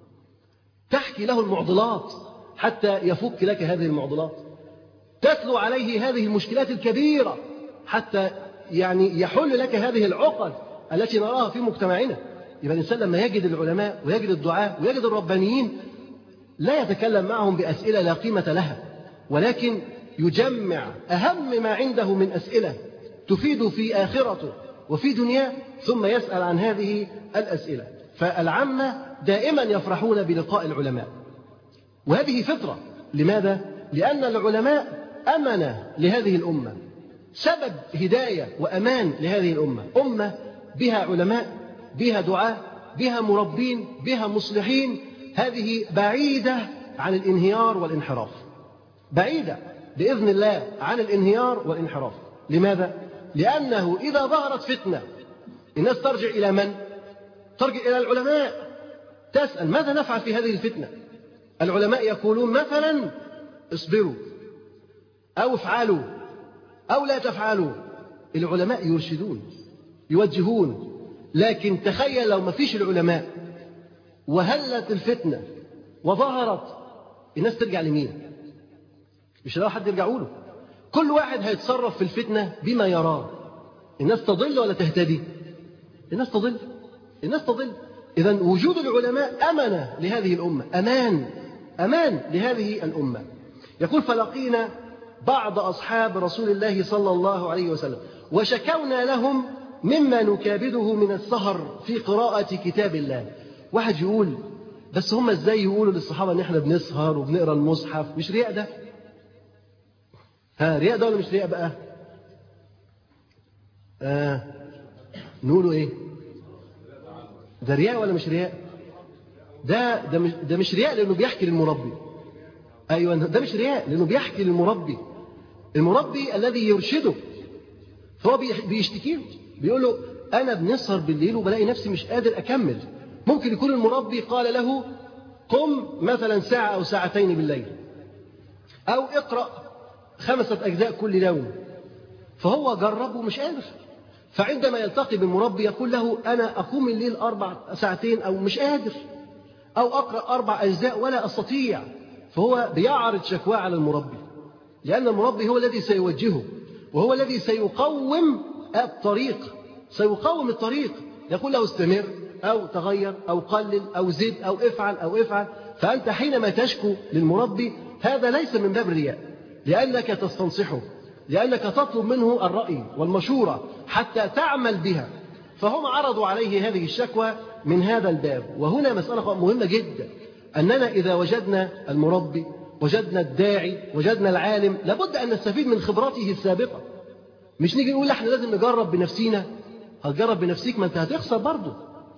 تحكي له المعضلات حتى يفك لك هذه المعضلات تتلو عليه هذه المشكلات الكبيرة حتى يعني يحل لك هذه العقد التي نراها في مجتمعنا يبقى الإنسان لما يجد العلماء ويجد الدعاء ويجد الربانيين لا يتكلم معهم بأسئلة لا قيمة لها ولكن يجمع أهم ما عنده من أسئلة تفيد في آخرته وفي دنياه ثم يسأل عن هذه الأسئلة فالعامة دائما يفرحون بلقاء العلماء وهذه فطرة لماذا؟ لأن العلماء أمنة لهذه الأمة سبب هداية وأمان لهذه الأمة أمة بها علماء بها دعاة بها مربين بها مصلحين هذه بعيدة عن الانهيار والانحراف بعيدة بإذن الله عن الانهيار والانحراف لماذا؟ لأنه إذا ظهرت فتنة الناس ترجع إلى من؟ ترجع إلى العلماء تسأل ماذا نفعل في هذه الفتنة؟ العلماء يقولون مثلا اصبروا أو افعلوا أو لا تفعلوا العلماء يرشدون يوجهون لكن تخيل لو ما فيش العلماء وهلت الفتنة وظهرت الناس ترجع لمين؟ مش لاقي حد يرجعوا له كل واحد هيتصرف في الفتنة بما يراه الناس تضل ولا تهتدي الناس تضل الناس تضل إذا وجود العلماء أمنة لهذه الأمة أمان أمان لهذه الأمة يقول فلقينا بعض أصحاب رسول الله صلى الله عليه وسلم وشكونا لهم مما نكابده من السهر في قراءة كتاب الله واحد يقول بس هم ازاي يقولوا للصحابة ان احنا بنسهر وبنقرا المصحف مش رياء ده ها رياء ده ولا مش رياء بقى آه نقوله ايه ده رياء ولا مش رياء ده ده مش, ده مش رياء لأنه بيحكي للمربي أيوة ده مش رياء لأنه بيحكي للمربي المربي الذي يرشده فهو بيشتكي له بيقول له أنا بنسهر بالليل وبلاقي نفسي مش قادر أكمل ممكن يكون المربي قال له قم مثلا ساعة أو ساعتين بالليل أو اقرأ خمسة أجزاء كل يوم فهو جرب ومش قادر فعندما يلتقي بالمربي يقول له أنا أقوم الليل أربع ساعتين أو مش قادر أو أقرأ أربع أجزاء ولا أستطيع فهو بيعرض شكواه على المربي لأن المربي هو الذي سيوجهه وهو الذي سيقوم الطريق سيقوم الطريق يقول له استمر أو تغير أو قلل أو زد أو افعل أو افعل فأنت حينما تشكو للمربي هذا ليس من باب الرياء لأنك تستنصحه لأنك تطلب منه الرأي والمشورة حتى تعمل بها فهم عرضوا عليه هذه الشكوى من هذا الباب وهنا مسألة مهمة جدا أننا إذا وجدنا المربي وجدنا الداعي وجدنا العالم لابد أن نستفيد من خبرته السابقة مش نيجي نقول احنا لازم نجرب بنفسينا هتجرب بنفسك ما انت هتخسر برضه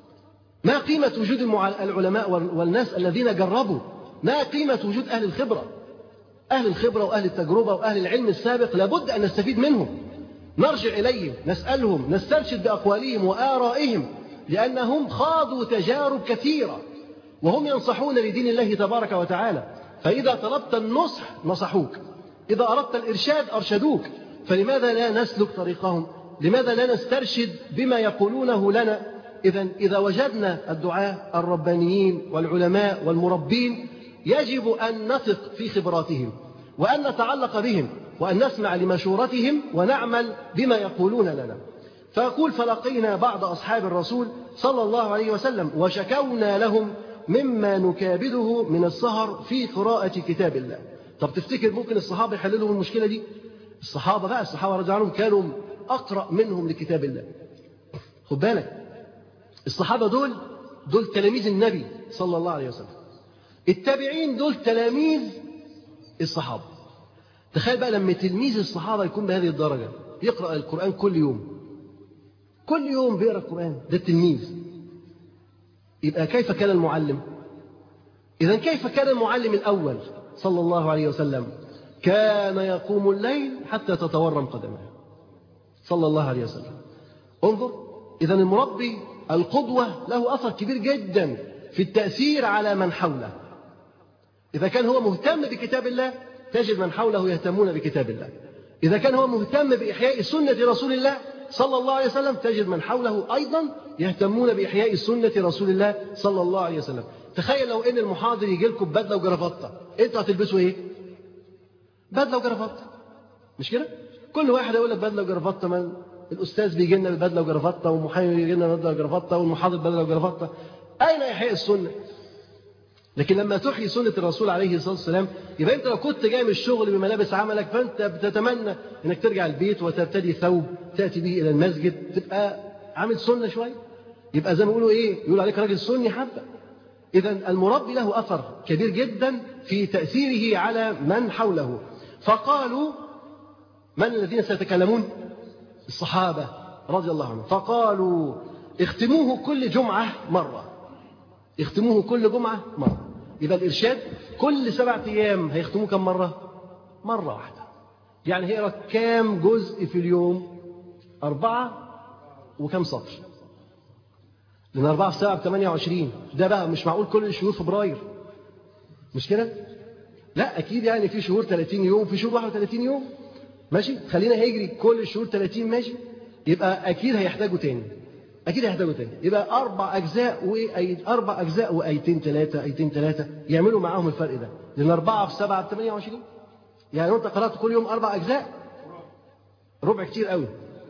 ما قيمة وجود العلماء والناس الذين جربوا ما قيمة وجود أهل الخبرة أهل الخبرة وأهل التجربة وأهل العلم السابق لابد أن نستفيد منهم نرجع إليهم نسألهم نسترشد بأقوالهم وآرائهم لأنهم خاضوا تجارب كثيرة وهم ينصحون لدين الله تبارك وتعالى فإذا طلبت النصح نصحوك إذا أردت الإرشاد أرشدوك فلماذا لا نسلك طريقهم لماذا لا نسترشد بما يقولونه لنا إذا إذا وجدنا الدعاة الربانيين والعلماء والمربين يجب أن نثق في خبراتهم وأن نتعلق بهم وأن نسمع لمشورتهم ونعمل بما يقولون لنا فأقول فلقينا بعض أصحاب الرسول صلى الله عليه وسلم وشكونا لهم مما نكابده من السهر في قراءة كتاب الله طب تفتكر ممكن الصحابة يحللوا لهم المشكلة دي الصحابة بقى الصحابة رضي عنهم كانوا أقرأ منهم لكتاب الله خد بالك الصحابة دول دول تلاميذ النبي صلى الله عليه وسلم التابعين دول تلاميذ الصحابة تخيل بقى لما تلميذ الصحابة يكون بهذه الدرجة يقرأ القرآن كل يوم كل يوم بيقرأ القرآن ده التلميذ يبقى كيف كان المعلم إذا كيف كان المعلم الأول صلى الله عليه وسلم كان يقوم الليل حتى تتورم قدمه صلى الله عليه وسلم انظر إذا المربي القدوة له أثر كبير جدا في التأثير على من حوله إذا كان هو مهتم بكتاب الله تجد من حوله يهتمون بكتاب الله إذا كان هو مهتم بإحياء سنة رسول الله صلى الله عليه وسلم تجد من حوله أيضا يهتمون بإحياء سنة رسول الله صلى الله عليه وسلم تخيل لو إن المحاضر يجي لكم بدلة وجرافطة أنتوا هتلبسوا إيه؟ بدلة وجرافطة مش كده؟ كل واحد يقول لك بدلة وجرافطة من الأستاذ بيجي لنا ببدلة وجرافطة والمحامي بيجي لنا ببدلة وجرافطة والمحاضر بدلة وجرافطة أين إحياء السنة؟ لكن لما تحيي سنة الرسول عليه الصلاة والسلام يبقى أنت لو كنت جاي من الشغل بملابس عملك فأنت بتتمنى أنك ترجع البيت وترتدي ثوب تأتي به إلى المسجد تبقى عامل سنة شوية يبقى زي ما يقولوا إيه يقول عليك راجل سني حبة إذا المربي له أثر كبير جدا في تأثيره على من حوله فقالوا من الذين سيتكلمون الصحابة رضي الله عنهم فقالوا اختموه كل جمعة مرة يختموه كل جمعة مرة يبقى الإرشاد كل سبعة أيام هيختموه كم مرة مرة واحدة يعني هيقرا كام جزء في اليوم أربعة وكم سطر لأن أربعة في سبعة بثمانية وعشرين ده بقى مش معقول كل شهور فبراير مش كده لا أكيد يعني في شهور 30 يوم في شهور 31 يوم ماشي خلينا هيجري كل شهور 30 ماشي يبقى أكيد هيحتاجوا تاني أكيد هيحتاجوا تاني يبقى أربع أجزاء وأي أربع أجزاء وآيتين ثلاثة آيتين ثلاثة يعملوا معاهم الفرق ده لأن أربعة في سبعة ب 28 يعني لو أنت قرأت كل يوم أربع أجزاء ربع كتير قوي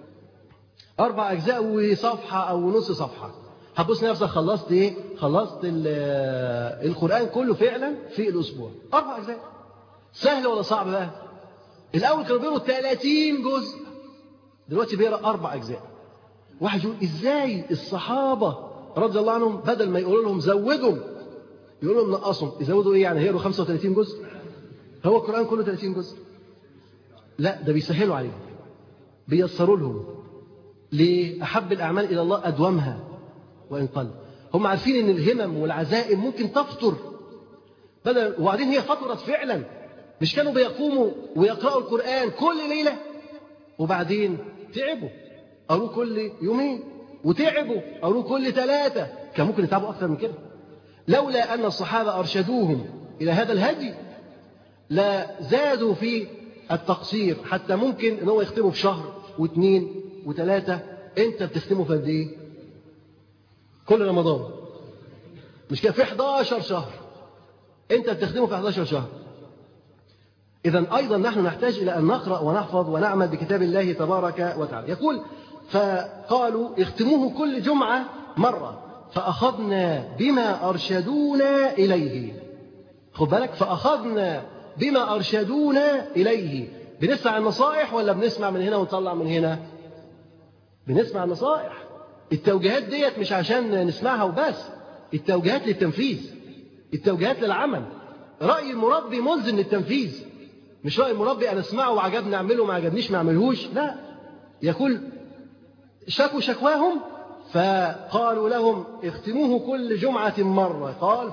أربع أجزاء وصفحة أو نص صفحة هتبص نفسك خلصت إيه؟ خلصت القرآن كله فعلا في الأسبوع أربع أجزاء سهل ولا صعب بقى؟ الأول كانوا بيقروا 30 جزء دلوقتي بيقرا أربع أجزاء واحد يقول ازاي الصحابه رضي الله عنهم بدل ما يقولوا لهم زودوا يقولوا لهم نقصهم يزودوا ايه يعني هيقروا 35 جزء هو القران كله 30 جزء لا ده بيسهلوا عليهم بيسروا لهم ليه احب الاعمال الى الله ادومها وان قل هم عارفين ان الهمم والعزائم ممكن تفطر بدل وبعدين هي فطرت فعلا مش كانوا بيقوموا ويقرأوا القرآن كل ليلة وبعدين تعبوا قالوا كل يومين وتعبوا قالوا كل ثلاثة كان ممكن يتعبوا أكثر من كده لولا أن الصحابة أرشدوهم إلى هذا الهدي لا زادوا في التقصير حتى ممكن ان هو يختموا في شهر واثنين وثلاثة انت بتختمه في قد ايه؟ كل رمضان مش كده في 11 شهر انت بتختمه في 11 شهر إذا أيضا نحن نحتاج إلى أن نقرأ ونحفظ ونعمل بكتاب الله تبارك وتعالى يقول فقالوا اختموه كل جمعة مرة فأخذنا بما أرشدونا إليه خد بالك فأخذنا بما أرشدونا إليه بنسمع النصائح ولا بنسمع من هنا ونطلع من هنا بنسمع النصائح التوجيهات ديت مش عشان نسمعها وبس التوجيهات للتنفيذ التوجيهات للعمل رأي المربي ملزم للتنفيذ مش رأي المربي أنا أسمعه وعجبني أعمله ما عجبنيش ما أعملهوش لا يقول شكوا شكواهم فقالوا لهم اختموه كل جمعة مرة قال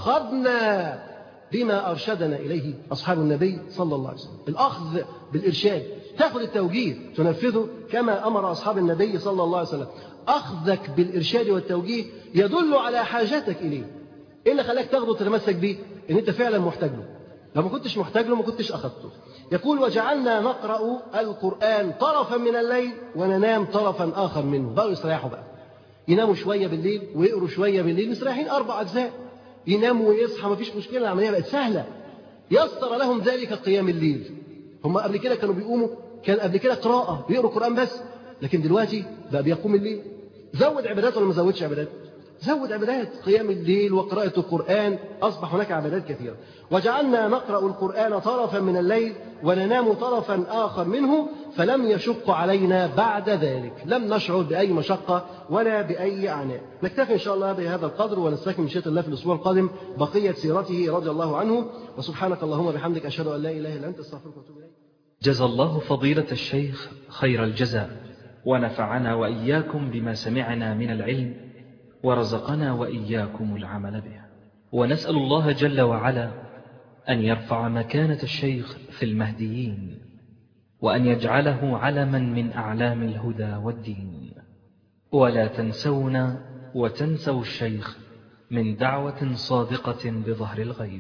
فأخذنا بما أرشدنا إليه أصحاب النبي صلى الله عليه وسلم الأخذ بالإرشاد تأخذ التوجيه تنفذه كما أمر أصحاب النبي صلى الله عليه وسلم أخذك بالإرشاد والتوجيه يدل على حاجتك إليه إيه اللي خلاك تاخده وتتمسك بيه إن أنت فعلا محتاج له لو ما كنتش محتاج له ما كنتش أخذته يقول وجعلنا نقرأ القرآن طرفا من الليل وننام طرفا آخر منه بقوا يستريحوا بقى يناموا شوية بالليل ويقروا شوية بالليل مستريحين أربع أجزاء ينام ويصحى ما فيش مشكلة العملية بقت سهلة يسر لهم ذلك قيام الليل هم قبل كده كانوا بيقوموا كان قبل كده قراءة بيقروا قرآن بس لكن دلوقتي بقى بيقوم الليل زود عبادات ولا ما زودش عبادات زود عبادات قيام الليل وقراءة القرآن أصبح هناك عبادات كثيرة وجعلنا نقرأ القرآن طرفا من الليل وننام طرفا آخر منه فلم يشق علينا بعد ذلك لم نشعر بأي مشقة ولا بأي عناء نكتفي إن شاء الله بهذا القدر ونستكمل إن شاء الله في الأسبوع القادم بقية سيرته رضي الله عنه وسبحانك اللهم وبحمدك أشهد أن لا إله إلا أنت أستغفرك وأتوب إليك جزى الله فضيلة الشيخ خير الجزاء ونفعنا وإياكم بما سمعنا من العلم ورزقنا وإياكم العمل به ونسأل الله جل وعلا أن يرفع مكانة الشيخ في المهديين وأن يجعله علما من أعلام الهدى والدين ولا تنسونا وتنسوا الشيخ من دعوة صادقة بظهر الغيب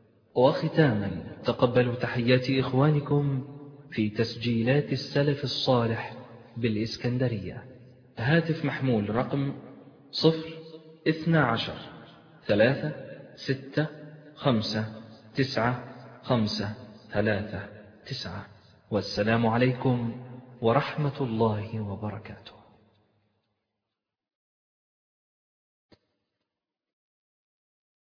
وختاما تقبلوا تحيات إخوانكم في تسجيلات السلف الصالح بالإسكندرية هاتف محمول رقم صفر اثنى عشر ثلاثة ستة خمسة تسعة خمسة ثلاثة تسعة والسلام عليكم ورحمة الله وبركاته